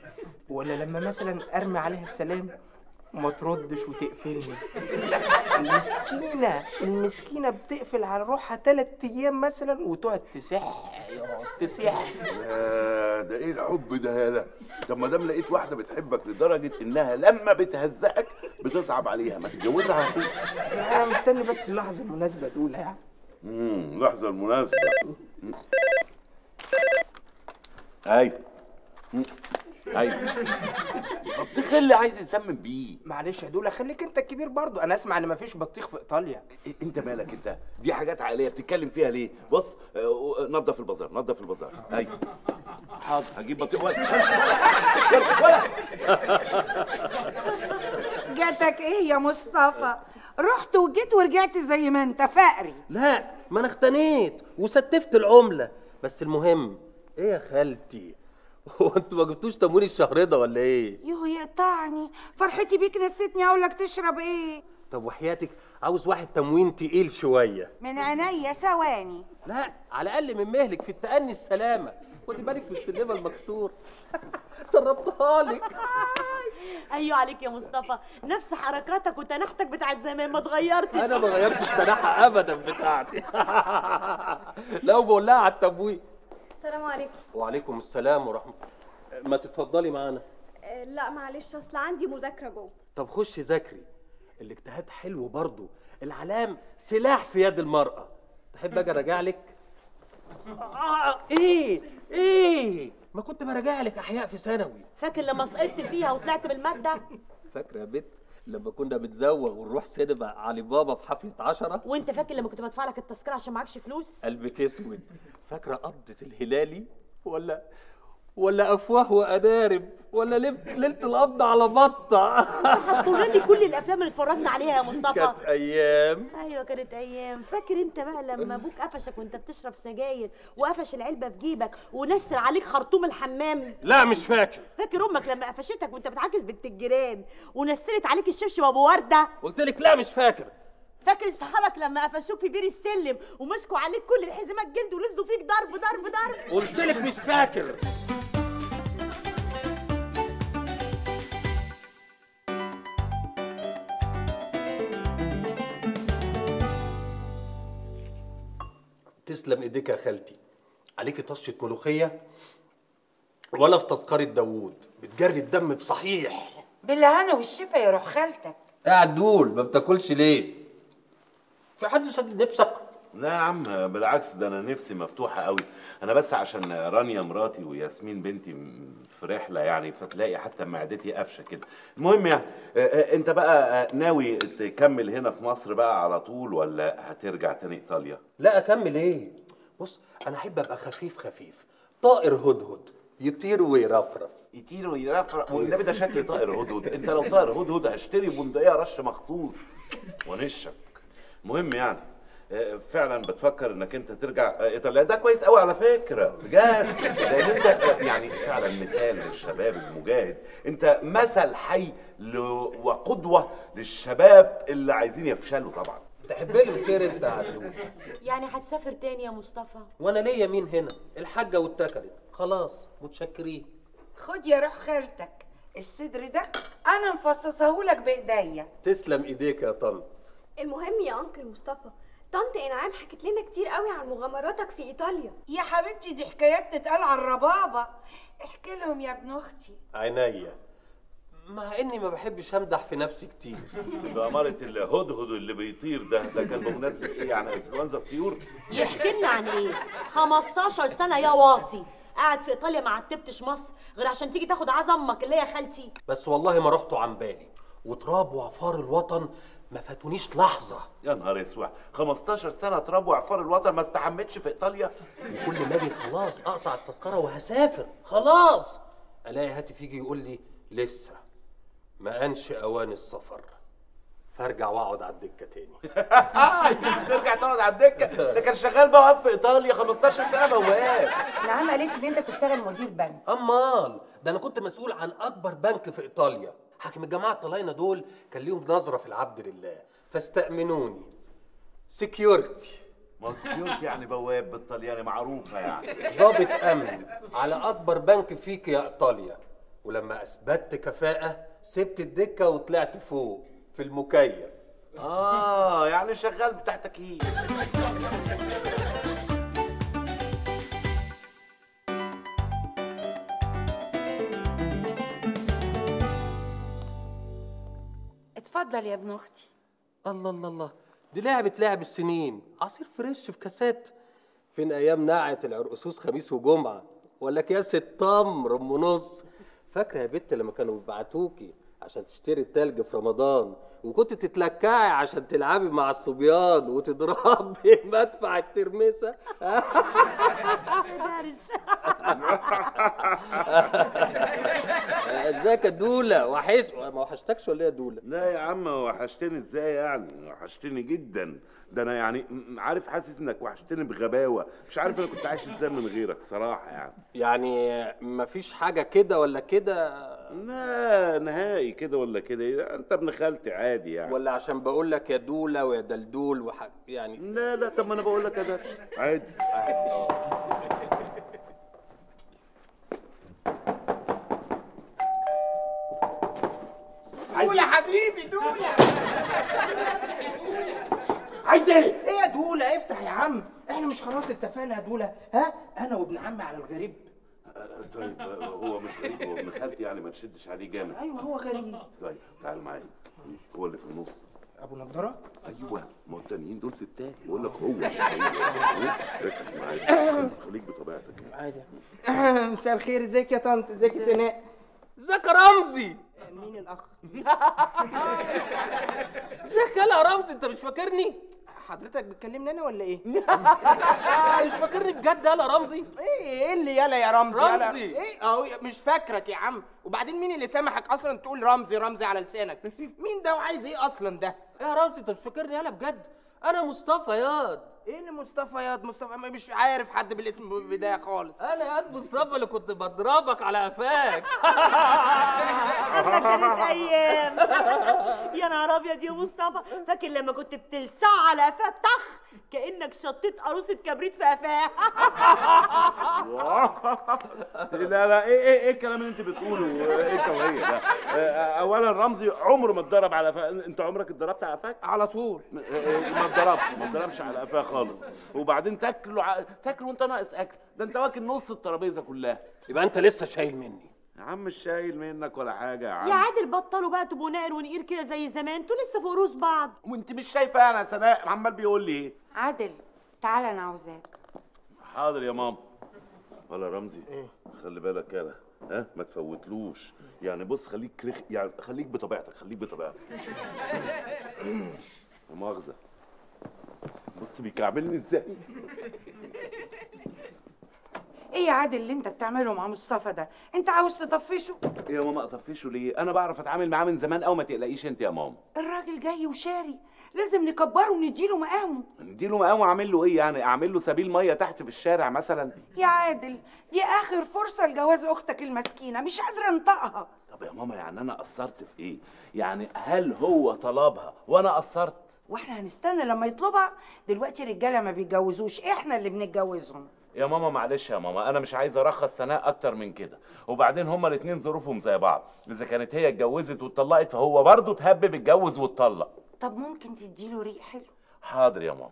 ولا لما مثلا ارمي عليها السلام وما تردش وتقفلني المسكينة المسكينة بتقفل على روحها تلات أيام مثلا وتقعد تسح يقعد تسح يا ده ايه الحب ده يالا طب ما دام لقيت واحده بتحبك لدرجه انها لما بتهزقك بتصعب عليها ما تتجوزها على طول أنا مستني بس اللحظة المناسبة تقولها يعني امم اللحظه المناسبه ايوه مم. ايوه بطيخ اللي عايز يسمم بيه معلش يا دولا خليك انت الكبير برضو انا اسمع ان مفيش بطيخ في ايطاليا إيه- انت مالك انت دي حاجات عائليه بتتكلم فيها ليه بص آه، آه، نظف البازار نظف البازار ايوه حاضر هجيب بطيخ ولا ولا ولا جاتك ايه يا مصطفى رحت وجيت ورجعت زي ما انت فقري لا ما انا اختنيت وستفت العمله بس المهم ايه يا خالتي هو انتوا ما جبتوش تموين الشهر ده ولا ايه يوه يقطعني فرحتي بيك نسيتني اقول لك تشرب ايه طب وحياتك عاوز واحد تموين تقيل شويه من عينيا ثواني لا على الاقل من مهلك في التأني السلامه خدي بالك من السلمه المكسور سربتها لك ايوه عليك يا مصطفى نفس حركاتك وتنحتك بتاعت زمان ما اتغيرتش انا ما غيرش التناحه ابدا بتاعتي لا وبقول لها على التموين السلام عليكم وعليكم السلام ورحمه ما تتفضلي معانا آه، لا معلش اصل عندي مذاكره جوه طب خشي ذاكري الاجتهاد حلو برضو العلام سلاح في يد المرأة تحب اجي اراجع لك آه ايه ايه ما كنت براجع لك احياء في ثانوي فاكر لما سقطت فيها وطلعت بالماده فاكره يا بت لما كنا بنزوغ ونروح سينما علي بابا في حفله عشرة وانت فاكر لما كنت بدفع لك التذكره عشان معكش فلوس قلبك اسود فاكره قبضه الهلالي ولا ولا افواه وادارب ولا ليله ليلة القبض على بطه هتقول لي كل الافلام اللي اتفرجنا عليها يا مصطفى كانت ايام ايوه كانت ايام فاكر انت بقى لما ابوك قفشك وانت بتشرب سجاير وقفش العلبه في جيبك ونسر عليك خرطوم الحمام لا مش فاكر فاكر امك لما قفشتك وانت بتعاكس بنت الجيران ونسرت عليك الشبشب ابو ورده قلت لك لا مش فاكر فاكر صحابك لما قفشوك في بير السلم ومسكوا عليك كل الحزمات جلد ونزلوا فيك ضرب ضرب ضرب قلت لك مش فاكر تسلم ايديك يا خالتي عليكي طشة ملوخية ولا في تذكرة داوود بتجري الدم بصحيح بالهنا والشفا يا روح خالتك قاعد دول ما بتاكلش ليه في حد سدد نفسك لا يا عم بالعكس ده انا نفسي مفتوحه قوي انا بس عشان رانيا مراتي وياسمين بنتي م- في رحله يعني فتلاقي حتى معدتي قافشه كده المهم يعني آه، آه، انت بقى آه، ناوي تكمل هنا في مصر بقى على طول ولا هترجع تاني ايطاليا لا اكمل ايه بص انا احب ابقى خفيف خفيف طائر هدهد يطير ويرفرف يطير ويرفرق والنبي ده شكل طائر هدهد انت لو طائر هدهد هشتري بندقيه رش مخصوص ونشك مهم يعني آه، فعلا بتفكر انك انت ترجع آه، ايطاليا ده كويس قوي على فكره بجد لان انت آه، يعني فعلا مثال للشباب المجاهد انت مثل حي ل... وقدوه للشباب اللي عايزين يفشلوا طبعا تحب لي الخير انت يا عدول يعني هتسافر تاني يا مصطفى وانا ليا مين هنا الحاجه واتكلت خلاص متشكرين خد يا روح خالتك الصدر ده انا مفصصهولك بايديا تسلم ايديك يا طنط المهم يا انكل مصطفى طنط انعام حكت لنا كتير قوي عن مغامراتك في ايطاليا يا حبيبتي دي حكايات تتقال على الربابه احكي لهم يا ابن اختي عينيا مع اني ما بحبش امدح في نفسي كتير بأمارة الهدهد اللي بيطير ده ده كان بمناسبة ايه يعني انفلونزا الطيور يحكي لنا عن ايه 15 سنه يا واطي قاعد في ايطاليا ما عتبتش مصر غير عشان تيجي تاخد عز امك اللي هي خالتي بس والله ما رحتوا عن بالي وتراب وعفار الوطن ما فاتونيش لحظه يا نهار اسود 15 سنة تراب وعفار الوطن ما استحمتش في ايطاليا وكل ما اجي خلاص اقطع التذكره وهسافر خلاص الاقي هاتف يجي يقول لي لسه ما انش اوان السفر فارجع واقعد على الدكه تاني ترجع تقعد على الدكة ده كان شغال بواب في ايطاليا 15 سنة بواب نعم قالت لي ان انت تشتغل مدير بنك امال ده انا كنت مسؤول عن اكبر بنك في ايطاليا حاكم الجماعه الطلاينه دول كان ليهم نظره في العبد لله فاستأمنوني سكيورتي ما هو سكيورتي يعني بواب بالطلياني معروفة يعني ضابط امن على اكبر بنك فيك يا ايطاليا ولما اثبتت كفاءه سبت الدكه وطلعت فوق في المكيف اه يعني شغال بتاع تكييف اتفضل يا ابن اختي الله الله الله دي لعبة لعب السنين عصير فريش في كاسات فين ايام نقعة العرقسوس خميس وجمعة ولا اكياس التمر ام نص فاكرة يا بت لما كانوا بيبعتوكي عشان تشتري التلج في رمضان وكنت تتلكعي عشان تلعبي مع الصبيان وتضربي مدفع الترمسة ازيك يا دولة وحش ما وحشتكش ولا ايه يا دولة لا يا عم وحشتني ازاي يعني وحشتني جدا ده انا يعني م- عارف حاسس انك وحشتني بغباوه مش عارف انا كنت عايش ازاي من غيرك صراحه يعني يعني مفيش حاجة كده ولا كده لا نهائي كده ولا كده انت ابن خالتي عادي يعني ولا عشان بقول لك يا دولة ويا دلدول وح... يعني لا لا طب ما انا بقول لك يا درش عادي دولة حبيبي دولة عايز ايه؟ ايه يا دولة افتح يا عم احنا مش خلاص اتفقنا يا دولة ها انا وابن عمي على الغريب طيب هو مش غريب هو ابن خالتي يعني ما تشدش عليه جامد ايوه هو غريب طيب تعال معايا هو اللي في النص ابو نضارة ايوه ما هو التانيين دول ستات بقول لك هو هو. ركز معايا خليك بطبيعتك يعني. عادي مساء الخير ازيك يا طنط ازيك يا سناء ازيك يا رمزي مين الاخ ازيك يا رمزي انت مش فاكرني حضرتك بتكلمني انا ولا ايه مش فاكرني بجد يلا رمزي ايه ايه اللي يلا يا رمزي يلا رمزي. ايه اهو مش فاكرك يا عم وبعدين مين اللي سامحك اصلا تقول رمزي رمزي على لسانك مين ده وعايز ايه اصلا ده ايه يا رمزي انت مش فاكرني يلا بجد انا مصطفى ياض ايه اللي مصطفى ياض مصطفى ما- مش عارف حد بالاسم ده خالص انا ياد مصطفى اللي كنت بضربك على قفاك كانت ايام يا نهار ابيض يا مصطفى فاكر لما كنت بتلسع على قفاه طخ كانك شطيت قاروصه كبريت في قفاه لا لا ايه ايه ايه الكلام اللي انت بتقوله ايه التوهيه ده آه، اولا رمزي عمره ما اتضرب على قفاه انت عمرك اتضربت على قفاك على طول ما اتضربش ما اتضربش على قفاه خالص وبعدين تاكله ع- تاكله وانت ناقص اكل ده انت واكل نص الترابيزه كلها يبقى انت لسه شايل مني يا عم مش شايل منك ولا حاجه يا عم يا عادل بطلوا بقى تبقوا ناقر ونقير كده زي زمان انتوا لسه في قروس بعض وانت مش شايفه يعني يا سناء عمال بيقول لي ايه عادل تعالى انا عاوزاك حاضر يا ماما ولا رمزي خلي بالك يالا ها ما تفوتلوش يعني بص خليك رخ... يعني خليك بطبيعتك خليك بطبيعتك لا مؤاخذة بص بيكعبلني ازاي ايه يا عادل اللي انت بتعمله مع مصطفى ده انت عاوز تطفشه ايه يا ماما اطفشه ليه انا بعرف اتعامل معاه من زمان قوي ما تقلقيش انت يا ماما الراجل جاي وشاري لازم نكبره ونديله مقامه نديله مقام واعمل له ايه يعني اعمل له سبيل ميه تحت في الشارع مثلا يا عادل دي اخر فرصه لجواز اختك المسكينه مش قادره انطقها طب يا ماما يعني انا قصرت في ايه يعني هل هو طلبها وانا قصرت واحنا هنستنى لما يطلبها دلوقتي رجاله ما بيتجوزوش احنا اللي بنتجوزهم يا ماما معلش يا ماما انا مش عايز ارخص سناء اكتر من كده وبعدين هما الاتنين ظروفهم زي بعض اذا كانت هي اتجوزت واتطلقت فهو برضه تهبب اتجوز واتطلق طب ممكن تديله ريق حلو حاضر يا ماما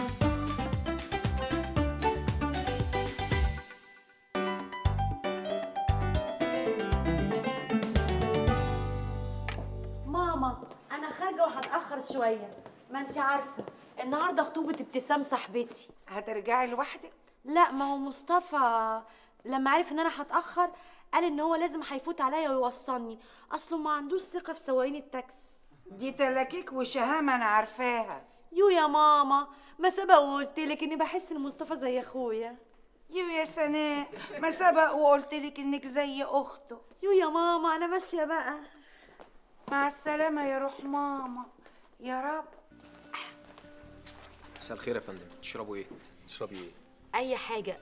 ماما انا خارجه وهتاخر شويه ما انت عارفه النهارده خطوبه ابتسام صاحبتي هترجعي لوحدك لا ما هو مصطفى لما عرف ان انا هتاخر قال ان هو لازم هيفوت عليا ويوصلني اصله ما عندوش ثقه في سواقين التاكس دي تلاكيك وشهامه انا عارفاها يو يا ماما ما سبق وقلت لك اني بحس ان مصطفى زي اخويا يو يا سناء ما سبق وقلت لك انك زي اخته يو يا ماما انا ماشيه بقى مع السلامه يا روح ماما يا رب مساء الخير يا فندم تشربوا ايه؟ تشربي ايه؟ اي حاجه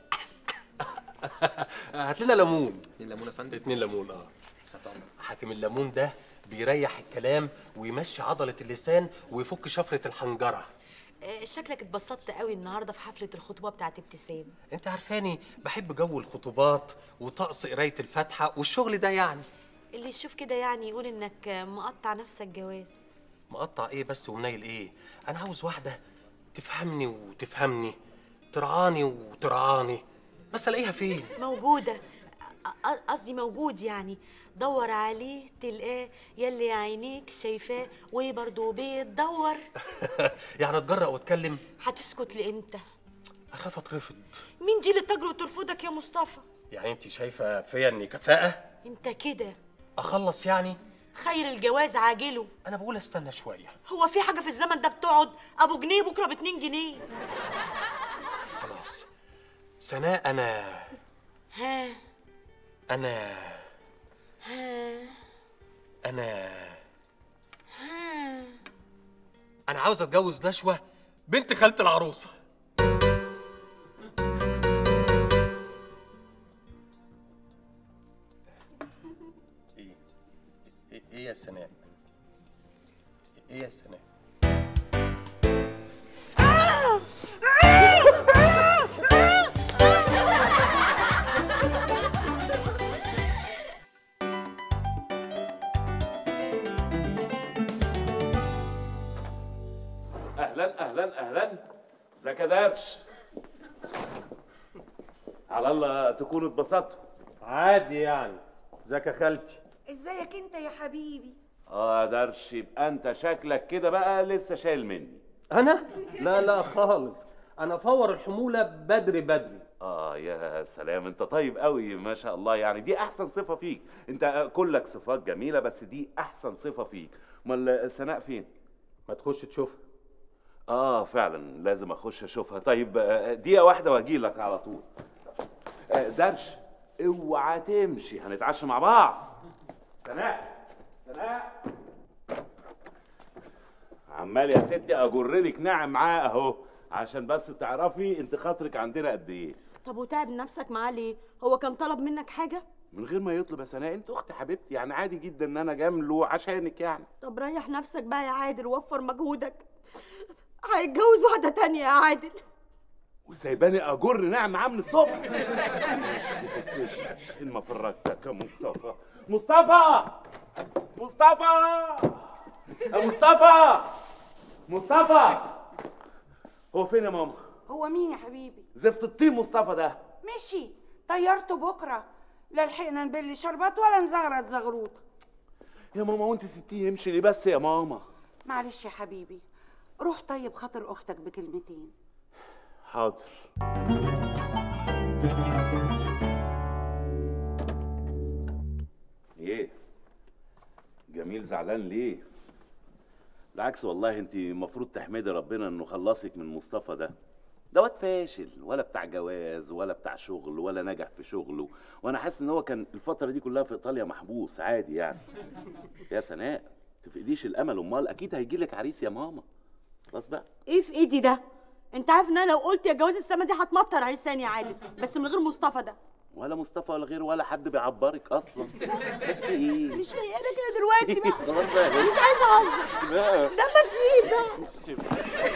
هات لنا ليمون اتنين ليمون يا فندم اتنين ليمون اه حاكم الليمون ده بيريح الكلام ويمشي عضلة اللسان ويفك شفرة الحنجرة آه، شكلك اتبسطت قوي النهارده في حفله الخطوبه بتاعت ابتسام انت عارفاني بحب جو الخطوبات وطقس قراية الفاتحة والشغل ده يعني اللي يشوف كده يعني يقول انك مقطع نفسك جواز مقطع ايه بس ومنيل ايه انا عاوز واحده تفهمني وتفهمني ترعاني وترعاني بس الاقيها فين موجودة أ- قصدي موجود يعني دور عليه تلقاه يلي عينيك شايفاه وبرضه بتدور يعني اتجرأ واتكلم هتسكت لامتى اخاف اترفض مين دي اللي تجرؤ وترفضك يا مصطفى يعني انت شايفه فيا اني كفاءه انت كده اخلص يعني خير الجواز عاجله انا بقول استنى شويه هو في حاجة في الزمن ده بتقعد ابو جنيه بكرة باتنين جنيه خلاص سناء انا ها انا ها انا ها انا عاوز اتجوز نشوه بنت خالة العروسه ايه ايه إيه يا سناء ايه يا سناء اهلا اهلا اهلا ازيك يا درش على الله تكونوا اتبسطتوا عادي يعني ازيك يا خالتي ازيك انت يا حبيبي اه يا درش يبقى انت شكلك كده بقى لسه شايل مني انا لا لا خالص انا فور الحموله بدري بدري اه يا سلام انت طيب قوي ما شاء الله يعني دي احسن صفه فيك انت كلك صفات جميله بس دي احسن صفه فيك امال سناء فين ما تخش تشوفها اه فعلا لازم اخش اشوفها طيب آه، دقيقه واحده واجي لك على طول آه، درش اوعى تمشي هنتعشى مع بعض سناء سناء عمال يا ستي اجرلك ناعم معاه اهو عشان بس تعرفي انت خاطرك عندنا قد ايه طب وتعب نفسك معاه ليه هو كان طلب منك حاجة من غير ما يطلب يا سناء انت اختي حبيبتي يعني عادي جدا ان انا جامله عشانك يعني طب ريح نفسك بقى يا عادل وفر مجهودك هيتجوز واحدة تانية يا عادل وسايباني اجر نعم معاه من الصبح ماشي، دي فرصتي ان ما فرجتك يا مصطفى مصطفى مصطفى يا مصطفى مصطفى هو فين يا ماما هو مين يا حبيبي زفت الطين مصطفى ده مشي طيرته بكره لا لحقنا نبل شربات ولا نزغرط زغروطه يا ماما وانت ستين يمشي لي بس يا ماما معلش يا حبيبي روح طيب خاطر اختك بكلمتين حاضر ايه جميل زعلان ليه بالعكس والله انت المفروض تحمدي ربنا انه خلصك من مصطفى ده ده واد فاشل ولا بتاع جواز ولا بتاع شغل ولا نجح في شغله وانا حاسس ان هو كان الفتره دي كلها في ايطاليا محبوس عادي يعني يا سناء تفقديش الامل امال اكيد هيجي لك عريس يا ماما خلاص بقى ايه في ايدي ده انت عارف ان انا لو قلت يا جواز السما دي هتمطر عرسان يا عادل بس من غير مصطفى ده ولا مصطفى ولا غيره ولا حد بيعبرك اصلا بس ايه مش فايقه كده دلوقتي بقى خلاص بقى مش عايزه اهزر لا. دمك تقيل بقى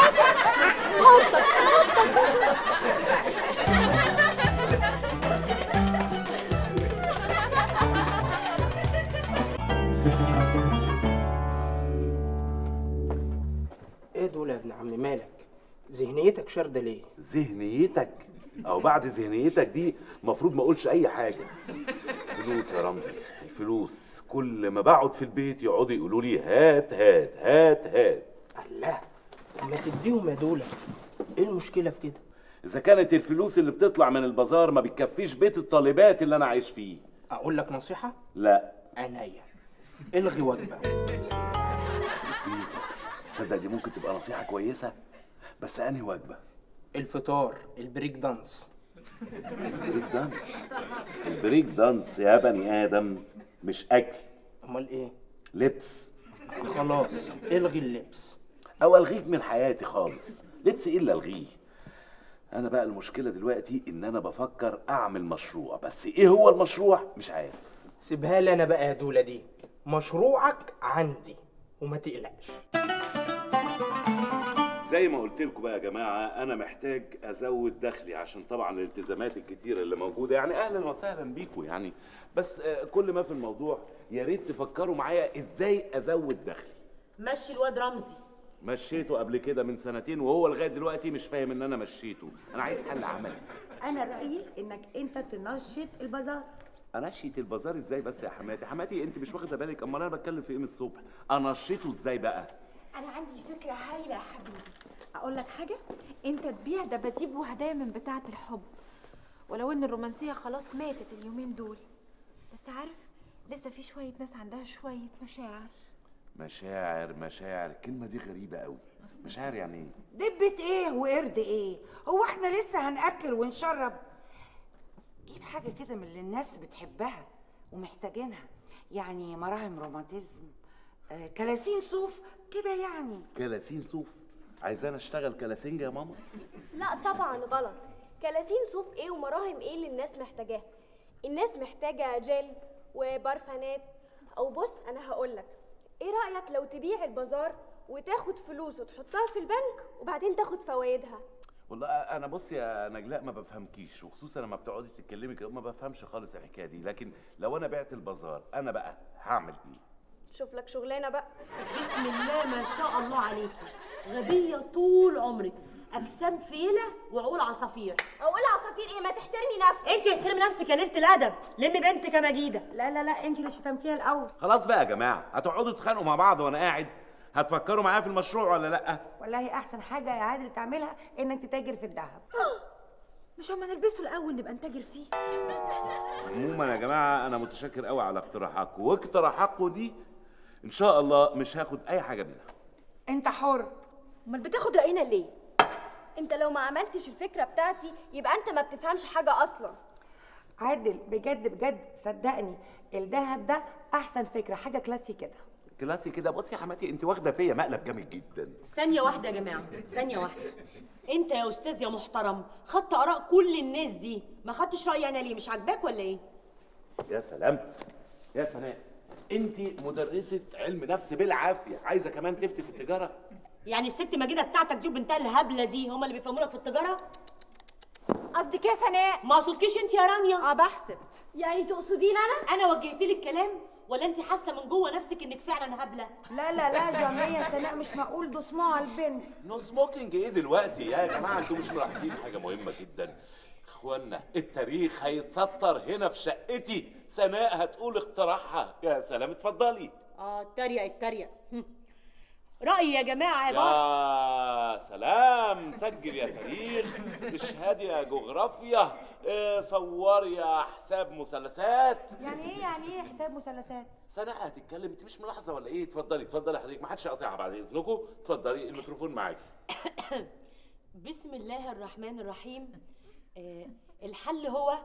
ايه دول يا ابن عم مالك ذهنيتك شارده ليه ذهنيتك او بعد ذهنيتك دي المفروض ما اقولش اي حاجه فلوس يا رمزي الفلوس كل ما بقعد في البيت يقعدوا يقولوا لي هات هات هات هات الله ما تديهم يا دولة ايه المشكله في كده اذا كانت الفلوس اللي بتطلع من البازار ما بتكفيش بيت الطالبات اللي انا عايش فيه اقول لك نصيحه لا عينيا الغي وجبه تصدق دي ممكن تبقى نصيحه كويسه بس انهي وجبه الفطار البريك دانس البريك دانس البريك دانس يا بني ادم مش اكل امال ايه لبس خلاص الغي اللبس او الغيك من حياتي خالص لبس ايه اللي الغيه انا بقى المشكله دلوقتي ان انا بفكر اعمل مشروع بس ايه هو المشروع مش عارف سيبها لي انا بقى يا دوله دي مشروعك عندي وما تقلقش زي ما قلت لكم بقى يا جماعه انا محتاج ازود دخلي عشان طبعا الالتزامات الكتيره اللي موجوده يعني اهلا وسهلا بيكم يعني بس آه، كل ما في الموضوع يا ريت تفكروا معايا ازاي ازود دخلي مشي الواد رمزي مشيته قبل كده من سنتين وهو لغايه دلوقتي مش فاهم ان انا مشيته انا عايز حل عملي انا رايي انك انت تنشط البازار انشيت البازار ازاي بس يا حماتي حماتي انت مش واخده بالك امال انا بتكلم في ايه من الصبح انشيته ازاي بقى انا عندي فكره هايله يا حبيبي اقول لك حاجه انت تبيع دباديب وهدايا من بتاعه الحب ولو ان الرومانسيه خلاص ماتت اليومين دول بس عارف لسه في شويه ناس عندها شويه مشاعر مشاعر مشاعر الكلمه دي غريبه قوي مشاعر يعني ايه دبة ايه وقرد ايه هو احنا لسه هناكل ونشرب جيب حاجه كده من اللي الناس بتحبها ومحتاجينها يعني مراهم رومانتيزم آه كلاسين صوف كده يعني كلاسين صوف عايزانا اشتغل كلاسينجا يا ماما لا طبعا غلط كلاسين صوف ايه ومراهم ايه اللي الناس محتاجاها الناس محتاجة جل وبرفانات او بص انا هقولك ايه رأيك لو تبيع البازار وتاخد فلوس وتحطها في البنك وبعدين تاخد فوائدها والله انا بص يا نجلاء ما بفهمكيش وخصوصا لما بتقعدي تتكلمي كده ما بفهمش خالص الحكايه دي لكن لو انا بعت البازار انا بقى هعمل ايه شوف لك شغلانة بقى بسم الله ما شاء الله عليكي غبية طول عمرك أجسام فيلة وعقول عصافير اقول عصافير ايه ما تحترمي نفسك انت احترمي نفسك يا ليلة الأدب لمي بنتك يا مجيدة لا لا لا انت اللي شتمتيها الاول خلاص بقى يا جماعه هتقعدوا تتخانقوا مع بعض وانا قاعد هتفكروا معايا في المشروع ولا لا والله احسن حاجه يا عادل تعملها انك تتاجر في الذهب مش اما نلبسه الاول نبقى نتاجر فيه عموما يا جماعه انا متشكر قوي على اقتراحاتكم واقتراحاتكم دي ان شاء الله مش هاخد اي حاجه منها انت حر امال بتاخد راينا ليه انت لو ما عملتش الفكرة بتاعتي يبقى انت ما بتفهمش حاجة اصلا عادل بجد بجد صدقني الذهب ده احسن فكره حاجه كلاسي كده كلاسي كده بصي يا حماتي انت واخده فيا مقلب جامد جدا ثانية واحدة يا جماعة ثانية واحدة انت يا استاذ يا محترم خدت اراء كل الناس دي ما خدتش رايي انا ليه مش عاجباك ولا ايه يا سلام يا سناء انت مدرسه علم نفس بالعافيه عايزه كمان تفتي في التجاره يعني الست مجيدة بتاعتك دي وبنتها الهبلة دي هما اللي بيفهمونا في التجارة قصدك يا سناء ما قصدكيش انت يا رانيا اه بحسب يعني تقصدين انا انا وجهت لك كلام ولا انت حاسه من جوه نفسك انك فعلا هبله لا لا لا جميع سناء مش معقول ده اسمها البنت نو سموكينج ايه دلوقتي يا جماعه انتوا مش ملاحظين حاجه مهمه جدا اخوانا التاريخ هيتسطر هنا في شقتي سناء هتقول اختراعها يا سلام اتفضلي اه اتريق اتريق هم. رايي يا جماعه عباره يا سلام سجل يا تاريخ اشهد يا جغرافيا اه، صور يا حساب مثلثات يعني ايه يعني ايه حساب مثلثات سناء هتتكلم انت مش ملاحظه ولا ايه اتفضلي اتفضلي حضرتك ما حدش يقاطعها بعد اذنكم اتفضلي الميكروفون معاكي بسم الله الرحمن الرحيم آه الحل هو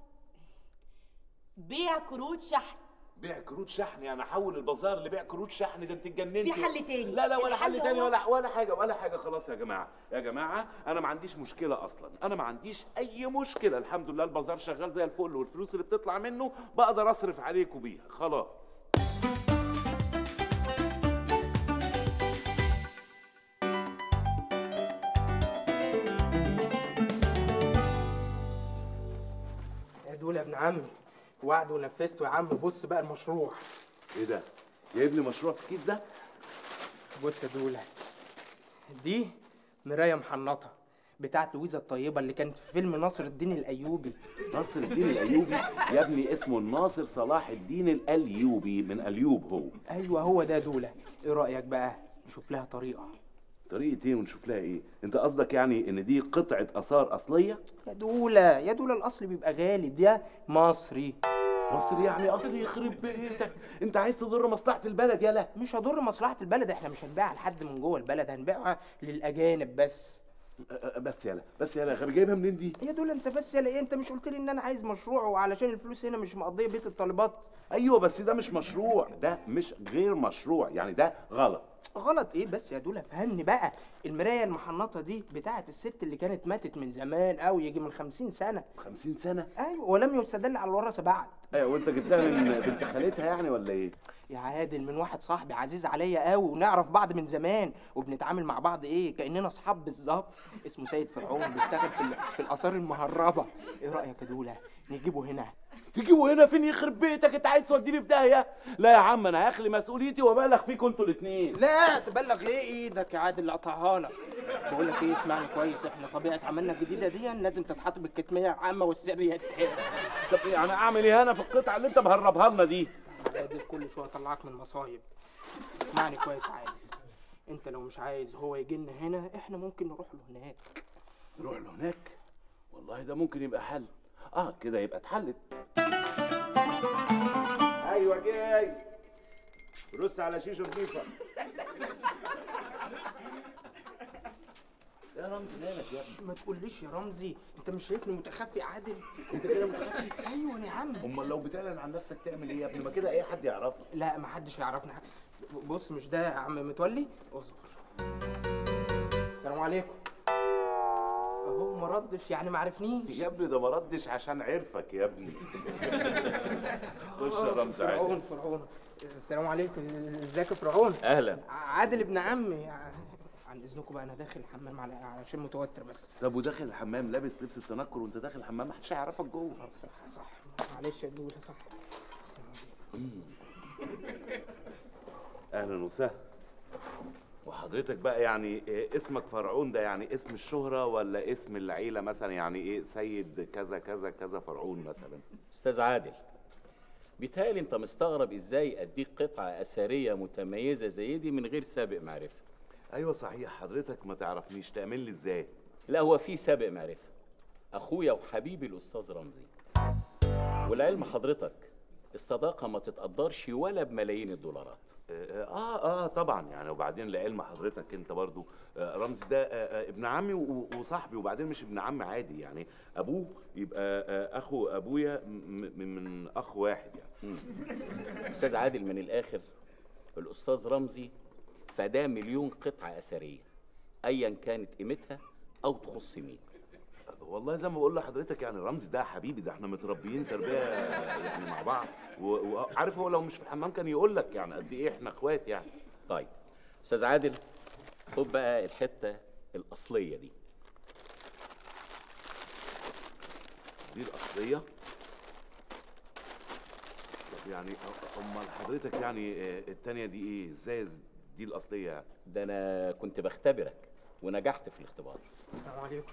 بيع كروت شحن بيع كروت شحن يعني احول البازار لبيع كروت شحن ده انت اتجننتي في حل تاني. لا لا ولا حل الحل تاني هو- ولا ولا حاجه ولا حاجه خلاص يا جماعه يا جماعه انا ما عنديش مشكله اصلا انا ما عنديش اي مشكله الحمد لله البازار شغال زي الفل والفلوس اللي بتطلع منه بقدر اصرف عليكم بيها خلاص يا دول يا ابن عمي وعد ونفذته يا عم بص بقى المشروع ايه ده جايب لي مشروع في الكيس ده بص يا دولة دي مراية محنطة بتاعت لويزا الطيبة اللي كانت في فيلم ناصر الدين الأيوبي ناصر الدين الايوبي يا ابني اسمه الناصر صلاح الدين الايوبي من اليوب هو أيوة هو ده دولة إيه رأيك بقى نشوف لها طريقة طريقه ايه ونشوف لها ايه انت قصدك يعني ان دي قطعه اثار اصليه يا دولة يا دولة الأصل بيبقى غالي ده مصري مصر يعني اصلي يخرب بيتك انت عايز تضر مصلحه البلد يالا مش هضر مصلحة البلد احنا مش هنبيعها لحد من جوه البلد هنبيعها للأجانب بس بس يالا بس يالا غبي جايبها منين دي يا دول انت بس يا ايه انت مش قلت لي ان انا عايز مشروع وعلشان الفلوس هنا مش مقضيه بيت الطالبات ايوه بس ده مش مشروع ده مش غير مشروع يعني ده غلط غلط ايه بس يا دولة فهمني بقى المراية المحنطة دي بتاعت الست اللي كانت ماتت من زمان قوي يجي من خمسين سنة 50 سنه ايوه ولم يستدل على الورثة بعد ايوه وانت جبتها من بنت خالتها يعني ولا ايه يا عادل من واحد صاحبي عزيز عليا قوي ونعرف بعض من زمان وبنتعامل مع بعض ايه كاننا اصحاب بالظبط اسمه سيد فرعون بيشتغل في, ال- في الاثار المهربه ايه رايك يا دوله نجيبه هنا تجيبوا هنا فين يخرب بيتك انت عايز توديني في داهيه لا يا عم انا هخلي مسؤوليتي وابلغ فيكم انتوا الاثنين لا تبلغ ايه ايدك يا عادل اللي قطعها لك بقول لك ايه اسمعني كويس احنا طبيعه عملنا الجديده دي لازم تتحط بالكتميه العامه والسريه التانية طب يعني اعمل ايه انا في القطعه اللي انت مهربها لنا دي عادل كل شويه اطلعك من مصايب اسمعني كويس يا عادل انت لو مش عايز هو يجي لنا هنا احنا ممكن نروح له هناك نروح له هناك والله ده ممكن يبقى حل اه كده يبقى اتحلت ايوه جاي رص على شيشه نضيفه يا رمزي مالك يا ابني ما تقوليش يا رمزي انت مش شايفني متخفي يا عادل انت كده متخفي ايوه يا عم امال لو بتعلن عن نفسك تعمل ايه يا ابني ما كده اي حد يعرفك لا ما حدش يعرفنا بص مش ده يا عم متولي اصبر السلام عليكم اهو ما ردش يعني ما عرفنيش يا ابني ده ما ردش عشان عرفك يا ابني خش يا آه، رمزي فرعون عادي فرعون السلام عليكم ازيك يا فرعون اهلا عادل ابن عمي عن اذنكم بقى انا داخل الحمام على عشان متوتر بس طب وداخل الحمام لابس لبس التنكر وانت داخل الحمام محدش هيعرفك جوه صح صح معلش يا دوله صح اهلا وسهلا وحضرتك بقى يعني إيه اسمك فرعون ده يعني اسم الشهرة ولا اسم العيلة مثلا يعني ايه سيد كذا كذا كذا فرعون مثلا استاذ عادل بيتهيألي انت مستغرب ازاي اديك قطعه اثريه متميزه زي دي من غير سابق معرفه ايوه صحيح حضرتك ما تعرفنيش تعمل لي ازاي لا هو في سابق معرفه اخويا وحبيبي الاستاذ رمزي والعلم حضرتك الصداقه ما تتقدرش ولا بملايين الدولارات اه اه, آه طبعا يعني وبعدين لعلم حضرتك انت برضو آه رمزي ده آه آه ابن عمي و- وصاحبي وبعدين مش ابن عمي عادي يعني ابوه يبقى آه اخو ابويا م- من من اخ واحد يعني استاذ عادل من الاخر الاستاذ رمزي فداه مليون قطعه اثريه ايا كانت قيمتها او تخص مين والله زي ما بقول لحضرتك يعني رمزي ده حبيبي ده احنا متربيين تربيه يعني مع بعض و- وعارف هو لو مش في الحمام كان يقول لك يعني قد ايه احنا اخوات يعني طيب استاذ عادل خد بقى الحته الاصليه دي دي الاصليه طب يعني أ- امال حضرتك يعني آه، التانية دي ايه ازاي ز- دي الاصليه يعني ده انا كنت بختبرك ونجحت في الاختبار السلام عليكم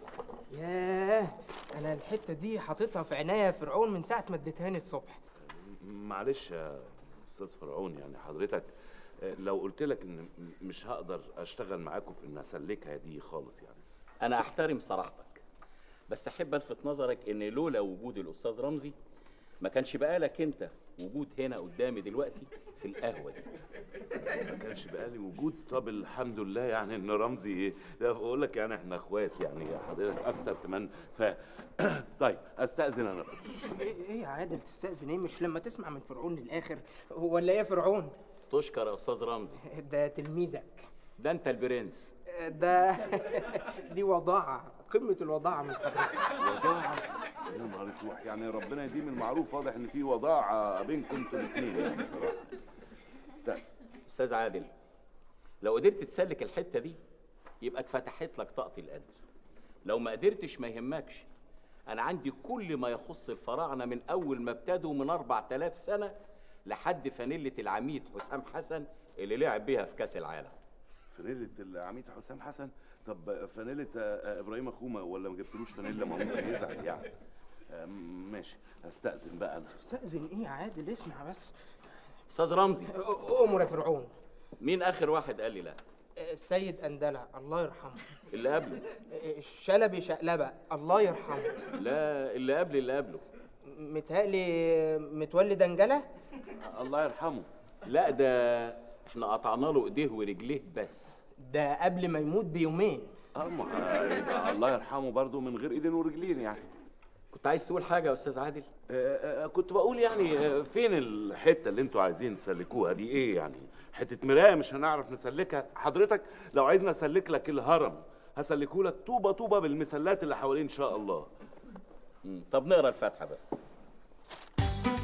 ياه انا الحته دي حاططها في عناية يا فرعون من ساعه ما اديتهاني الصبح معلش يا استاذ فرعون يعني حضرتك آه، لو قلت لك ان م- مش هقدر اشتغل معاكم في ان اسلكها دي خالص يعني انا احترم صراحتك بس احب الفت نظرك ان لولا وجود الاستاذ رمزي ما كانش بقالك انت وجود هنا قدامي دلوقتي في القهوه دي ما كانش بقالي وجود طب الحمد لله يعني ان رمزي ايه ده بقول لك يعني احنا اخوات يعني حضرتك اكتر كمان ف طيب استاذن انا ايه ايه يا عادل تستأذن ايه مش لما تسمع من فرعون للاخر ولا ايه يا فرعون تشكر يا استاذ رمزي ده تلميذك ده انت البرنس ده دي وضاعة قمة الوضاعة من حضرتك وضاعة يا نهار اسود يعني ربنا يديم المعروف واضح ان في وضاعة بينكم انتوا الاثنين يعني صراحة استاذن استاذ عادل لو قدرت تسلك الحته دي يبقى اتفتحت لك طاقه القدر لو ما قدرتش ما يهمكش انا عندي كل ما يخص الفراعنه من اول ما ابتدوا من 4000 سنه لحد فانيله العميد حسام حسن اللي لعب بيها في كاس العالم فانيلة العميد حسام حسن طب فانيلة آه، ابراهيم اخومه ولا ما جبتلوش فانيلة ما ممكن يزعل يعني آه، ماشي استاذن بقى انا استأذن ايه يا عادل اسمع بس استاذ رمزي أمر يا فرعون مين اخر واحد قال لي لا السيد أندلع الله يرحمه اللي قبله الشلبي شقلبة الله يرحمه لا اللي قبل اللي قبله متهيألي متولي دنجلة الله يرحمه لا ده احنا قطعنا له ايديه ورجليه بس ده قبل ما يموت بيومين اه ما يبقى الله يرحمه برضه من غير ايدين ورجلين يعني كنت عايز تقول حاجه يا استاذ عادل آه، آه، كنت بقول يعني آه، فين الحته اللي انتوا عايزين تسلكوها دي ايه يعني حته مرايه مش هنعرف نسلكها حضرتك لو عايزني اسلك لك الهرم هسلكه لك طوبه طوبه بالمسلات اللي حواليه ان شاء الله مم. طب نقرا الفاتحه بقى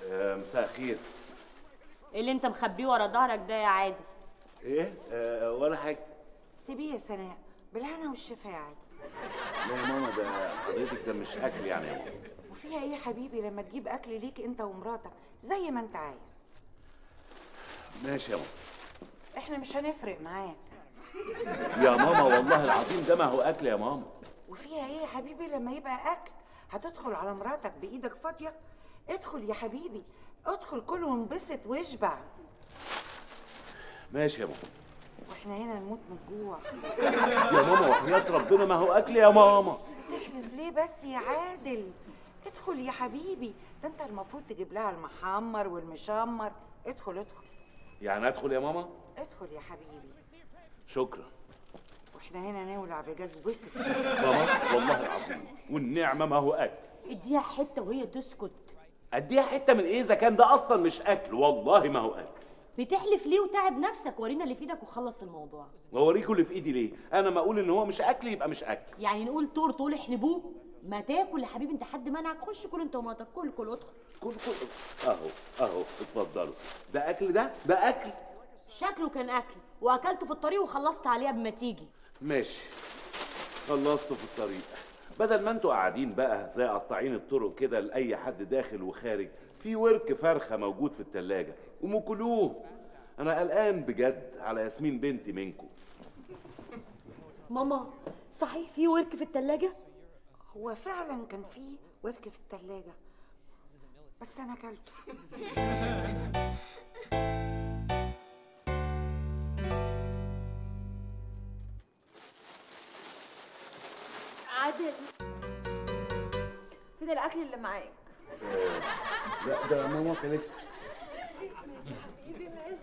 آه، مساء الخير ايه اللي انت مخبيه ورا ظهرك ده يا عادل ايه آه ولا حاجه سيبيه يا سناء بالهنا والشفا يا عادل لا يا ماما ده حضرتك ده مش اكل يعني يا ماما وفيها ايه يا حبيبي لما تجيب اكل ليك انت ومراتك زي ما انت عايز ماشي يا ماما احنا مش هنفرق معاك يا ماما والله العظيم ده ما هو اكل يا ماما وفيها ايه يا حبيبي لما يبقى اكل هتدخل على مراتك بايدك فاضيه ادخل يا حبيبي ادخل كل وانبسط واشبع ماشي يا ماما واحنا هنا نموت من الجوع يا ماما وحياة ربنا ما هو اكل يا ماما تحلف ليه بس يا عادل ادخل يا حبيبي ده انت المفروض تجيب لها المحمر والمشمر ادخل ادخل يعني ادخل يا ماما ادخل يا حبيبي شكرا واحنا هنا نولع بجاز وسط ماما والله العظيم والنعمه ما هو اكل اديها حته وهي تسكت اديها حته من ايه اذا كان ده اصلا مش اكل والله ما هو اكل بتحلف ليه وتعب نفسك ورينا اللي في ايدك وخلص الموضوع واوريكم اللي في ايدي ليه انا ما اقول ان هو مش اكل يبقى مش اكل يعني نقول طور تقول احلبوه ما تاكل يا حبيبي انت حد منعك خش كل انت ومراتك كل كل ادخل كل كل اهو اهو اتفضلوا ده اكل ده ده اكل شكله كان اكل واكلته في الطريق وخلصت عليه قبل ما تيجي ماشي خلصت في الطريق بدل ما انتوا قاعدين بقى زي قطاعين الطرق كده لاي حد داخل وخارج في ورك فرخه موجود في التلاجة قوموا كلوه انا قلقان بجد على ياسمين بنتي منكم ماما صحيح في ورك في التلاجة هو فعلا كان في ورك في التلاجة بس انا اكلته عادل فين الاكل اللي معاك لا ده ماما كانت حبيبي ماشي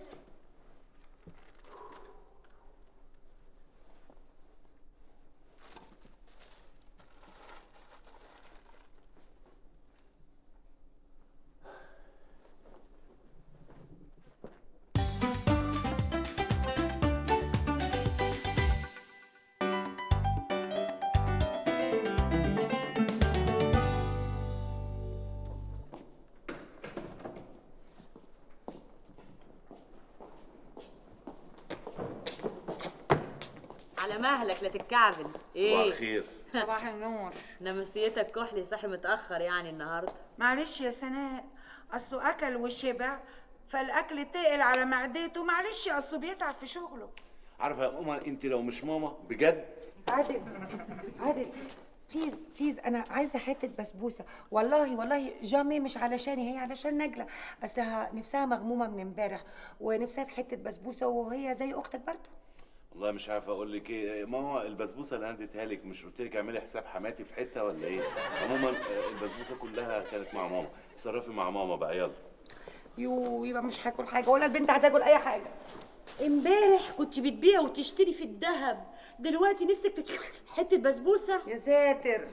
على مهلك لا تتكعبل ايه صباح الخير صباح النور نمسيتك كحلي صاحي متاخر يعني النهارده معلش يا سناء اصله اكل وشبع فالاكل تقل على معدته معلش اصله بيتعب في شغله عارفه يا ماما انت لو مش ماما بجد عادل عادل بليز بليز انا عايزه حته بسبوسه والله والله جامي مش علشاني هي علشان نجله اصلها نفسها مغمومه من امبارح ونفسها في حته بسبوسه وهي زي اختك برضه والله مش عارف اقول لك ايه ماما البسبوسه اللي انا اديتها لك مش قلت لك اعملي حساب حماتي في حته ولا ايه عموما آه، البسبوسه كلها كانت مع ماما اتصرفي مع ماما بقى يلا يو يبقى مش هاكل حاجه ولا البنت هتاكل اي حاجه امبارح كنت بتبيع وتشتري في الذهب دلوقتي نفسك في حته بسبوسه يا ساتر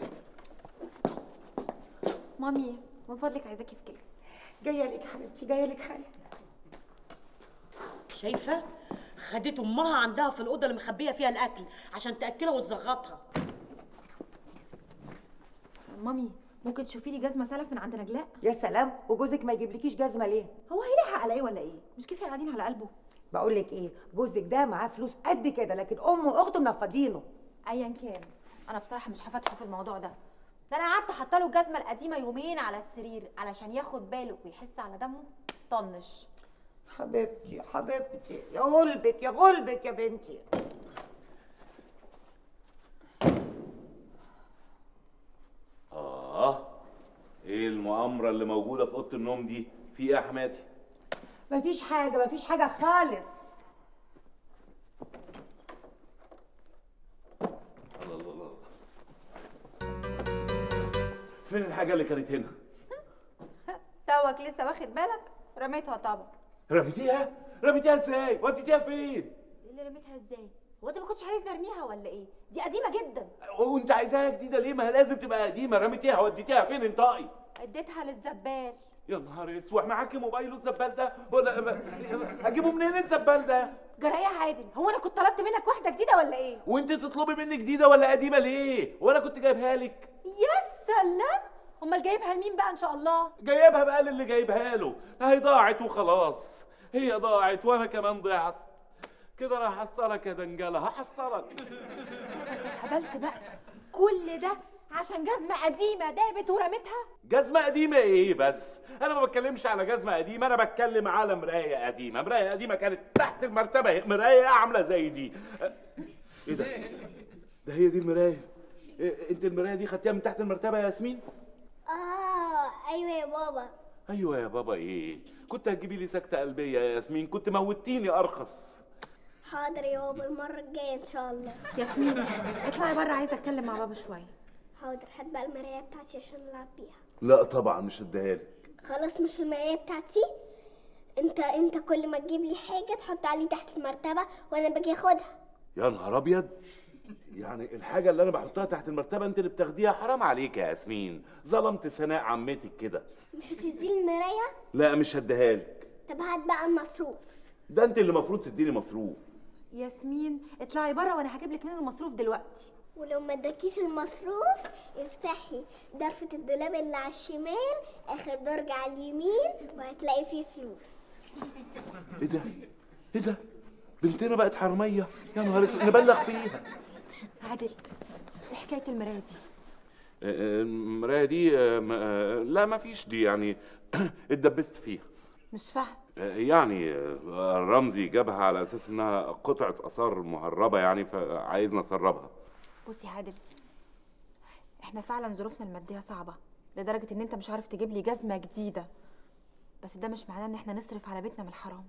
مامي من فضلك عايزاكي في كلمه جايه لك حبيبتي جايه لك حالا شايفه خدت امها عندها في الاوضه اللي مخبيه فيها الاكل عشان تاكلها وتزغطها مامي ممكن تشوفي لي جزمه سلف من عند نجلاء يا سلام وجوزك ما يجيبلكيش جزمه ليه هو هيلحق على ايه ولا ايه مش كفايه قاعدين على قلبه بقول لك ايه جوزك ده معاه فلوس قد كده لكن امه واخته منفضينه ايا كان انا بصراحه مش هفتحه في الموضوع ده ده انا قعدت حاطه له الجزمه القديمه يومين على السرير علشان ياخد باله ويحس على دمه طنش حبيبتي حبيبتي يا غلبك يا غلبك يا بنتي اه ايه المؤامره اللي موجوده في اوضه النوم دي في ايه يا حماتي مفيش حاجه مفيش حاجه خالص الله الله الله فين الحاجه اللي كانت هنا توك لسه واخد بالك رميتها طبعا رميتيها رميتيها ازاي وديتيها فين ايه اللي رميتها ازاي هو انت ما كنتش عايز نرميها ولا ايه دي قديمه جدا وانت عايزاها جديده ليه ما هي لازم تبقى قديمه رميتيها وديتيها فين انطقي اديتها للزبال يا نهار اسود معاكي موبايل الزبال ده ولا اجيبه منين الزبال ده جرايه عادل هو انا كنت طلبت منك واحده جديده ولا ايه وانت تطلبي مني جديده ولا قديمه ليه وانا كنت جايبها لك يا سلام امال امال جايبها لمين بقى ان شاء الله جايبها بقى للي جايبها له هي ضاعت وخلاص هي ضاعت وانا كمان ضيعت كده انا هحصلك يا دنجله هحصلك اتهبلت بقى كل ده عشان جزمه قديمه دابت ورمتها جزمة قديمة ايه بس؟ أنا ما بتكلمش على جزمة قديمة، أنا بتكلم على مراية قديمة، مراية قديمة كانت تحت المرتبة مراية عاملة زي دي. أه، إيه ده؟ ده هي دي المراية. إيه أنت المراية دي خدتيها من تحت المرتبة يا ياسمين؟ اه ايوه يا بابا أيوه يا بابا إيه؟ كنت هتجيبي لي سكتة قلبية يا ياسمين، كنت موتيني أرخص. حاضر يا بابا المره الجايه ان شاء الله ياسمين اطلعي بره عايزه اتكلم مع بابا شويه حاضر هات بقى المرايه بتاعتي عشان نلعب بيها لا طبعا مش اديها لك خلاص مش المرايه بتاعتي انت انت كل ما تجيب لي حاجه تحطها لي تحت المرتبه وانا باجي اخدها يا نهار أبيض. يعني الحاجة اللي أنا بحطها تحت المرتبة أنت اللي بتاخديها حرام عليك يا ياسمين، ظلمت سناء عمتك كده. مش هتديني المرايه لا مش هديها لك. طب هات بقى المصروف ده أنت اللي المفروض تديني مصروف. ياسمين اطلعي بره وانا هجيب لك من المصروف دلوقتي ولو ما اداكيش المصروف افتحي ضرفة الدولاب اللي على الشمال اخر درج على اليمين وهتلاقي فيه فلوس ايه ده؟ ايه ده؟ بنتنا بقت حرامية يا نهار اسود نبلغ فيها عادل ايه حكايه المرايه دي آه، المراية دي آه، ما- آه، لا ما فيش دي يعني اتدبست فيها مش فاهم آه، يعني آه، رمزي جابها على اساس انها قطعة اثار مهربة يعني فعايزنا نسربها بصي يا عادل احنا فعلا ظروفنا الماديه صعبه لدرجه ان انت مش عارف تجيب لي جزمه جديده بس ده مش معناه ان احنا نصرف على بيتنا من الحرام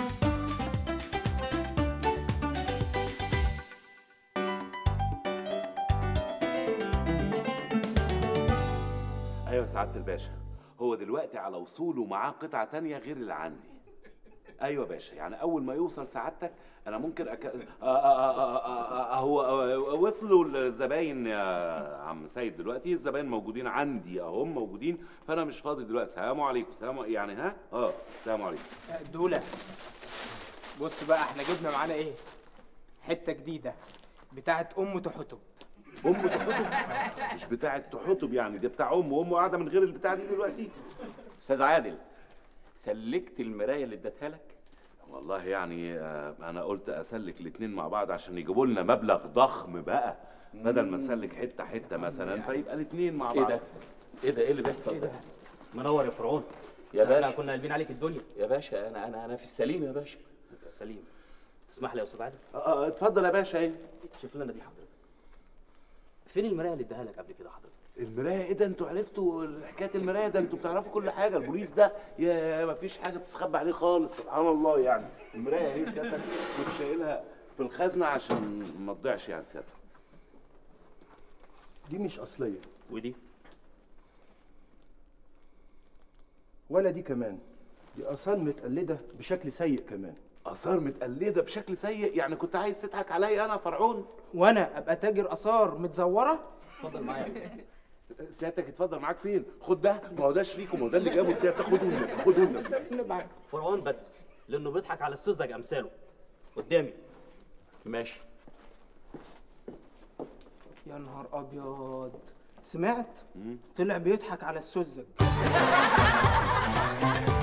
ايوه سعادة الباشا هو دلوقتي على وصوله معاه قطعة تانية غير اللي عندي ايوه يا باشا يعني اول ما يوصل سعادتك انا ممكن أك... آه آه آه آه آه هو آه وصلوا الزباين يا عم سيد دلوقتي الزباين موجودين عندي اهم موجودين فانا مش فاضي دلوقتي سلام عليكم سلام يعني ها اه سلام عليكم دولة بص بقى احنا جبنا معانا ايه حتة جديدة بتاعت ام تحتب ام تحتب مش بتاعه تحتب يعني دي بتاع ام وام قاعده من غير البتاع دي دلوقتي استاذ عادل سلكت المرايه اللي اديتها لك والله يعني آه، انا قلت اسلك الاتنين مع بعض عشان يجيبوا لنا مبلغ ضخم بقى بدل ما نسلك حته حته مثلا فيبقى الاتنين مع ايه بعض ده؟ ايه ده ايه اللي بيحصل ده؟ منور يا فرعون يا احنا باشا كنا قلبين عليك الدنيا يا باشا انا انا انا في السليم يا باشا السليم تسمح لي يا استاذ عادل اه اتفضل يا باشا ايه شوف لنا دي حضرتك فين المرايه اللي اداها لك قبل كده حضرتك المرايه ايه ده انتوا عرفتوا حكايه المرايه ده انتوا بتعرفوا كل حاجه البوليس ده يا ما فيش حاجه بتستخبى عليه خالص سبحان الله يعني المرايه اهي سيادتك كنت شايلها في الخزنه عشان ما تضيعش يعني سيادتك دي مش أصلية ودي ولا دي كمان دي آثار متقلدة بشكل سيء كمان اثار متقلده بشكل سيء يعني كنت عايز تضحك عليا انا فرعون وانا ابقى تاجر اثار متزوره اتفضل معايا سيادتك اتفضل معاك فين خد ده ما هو ده شريكه ما هو ده اللي جابه سيادتك خده لنا خده لنا فرعون بس لانه بيضحك على السذج امثاله قدامي ماشي يا نهار ابيض سمعت طلع بيضحك على السذج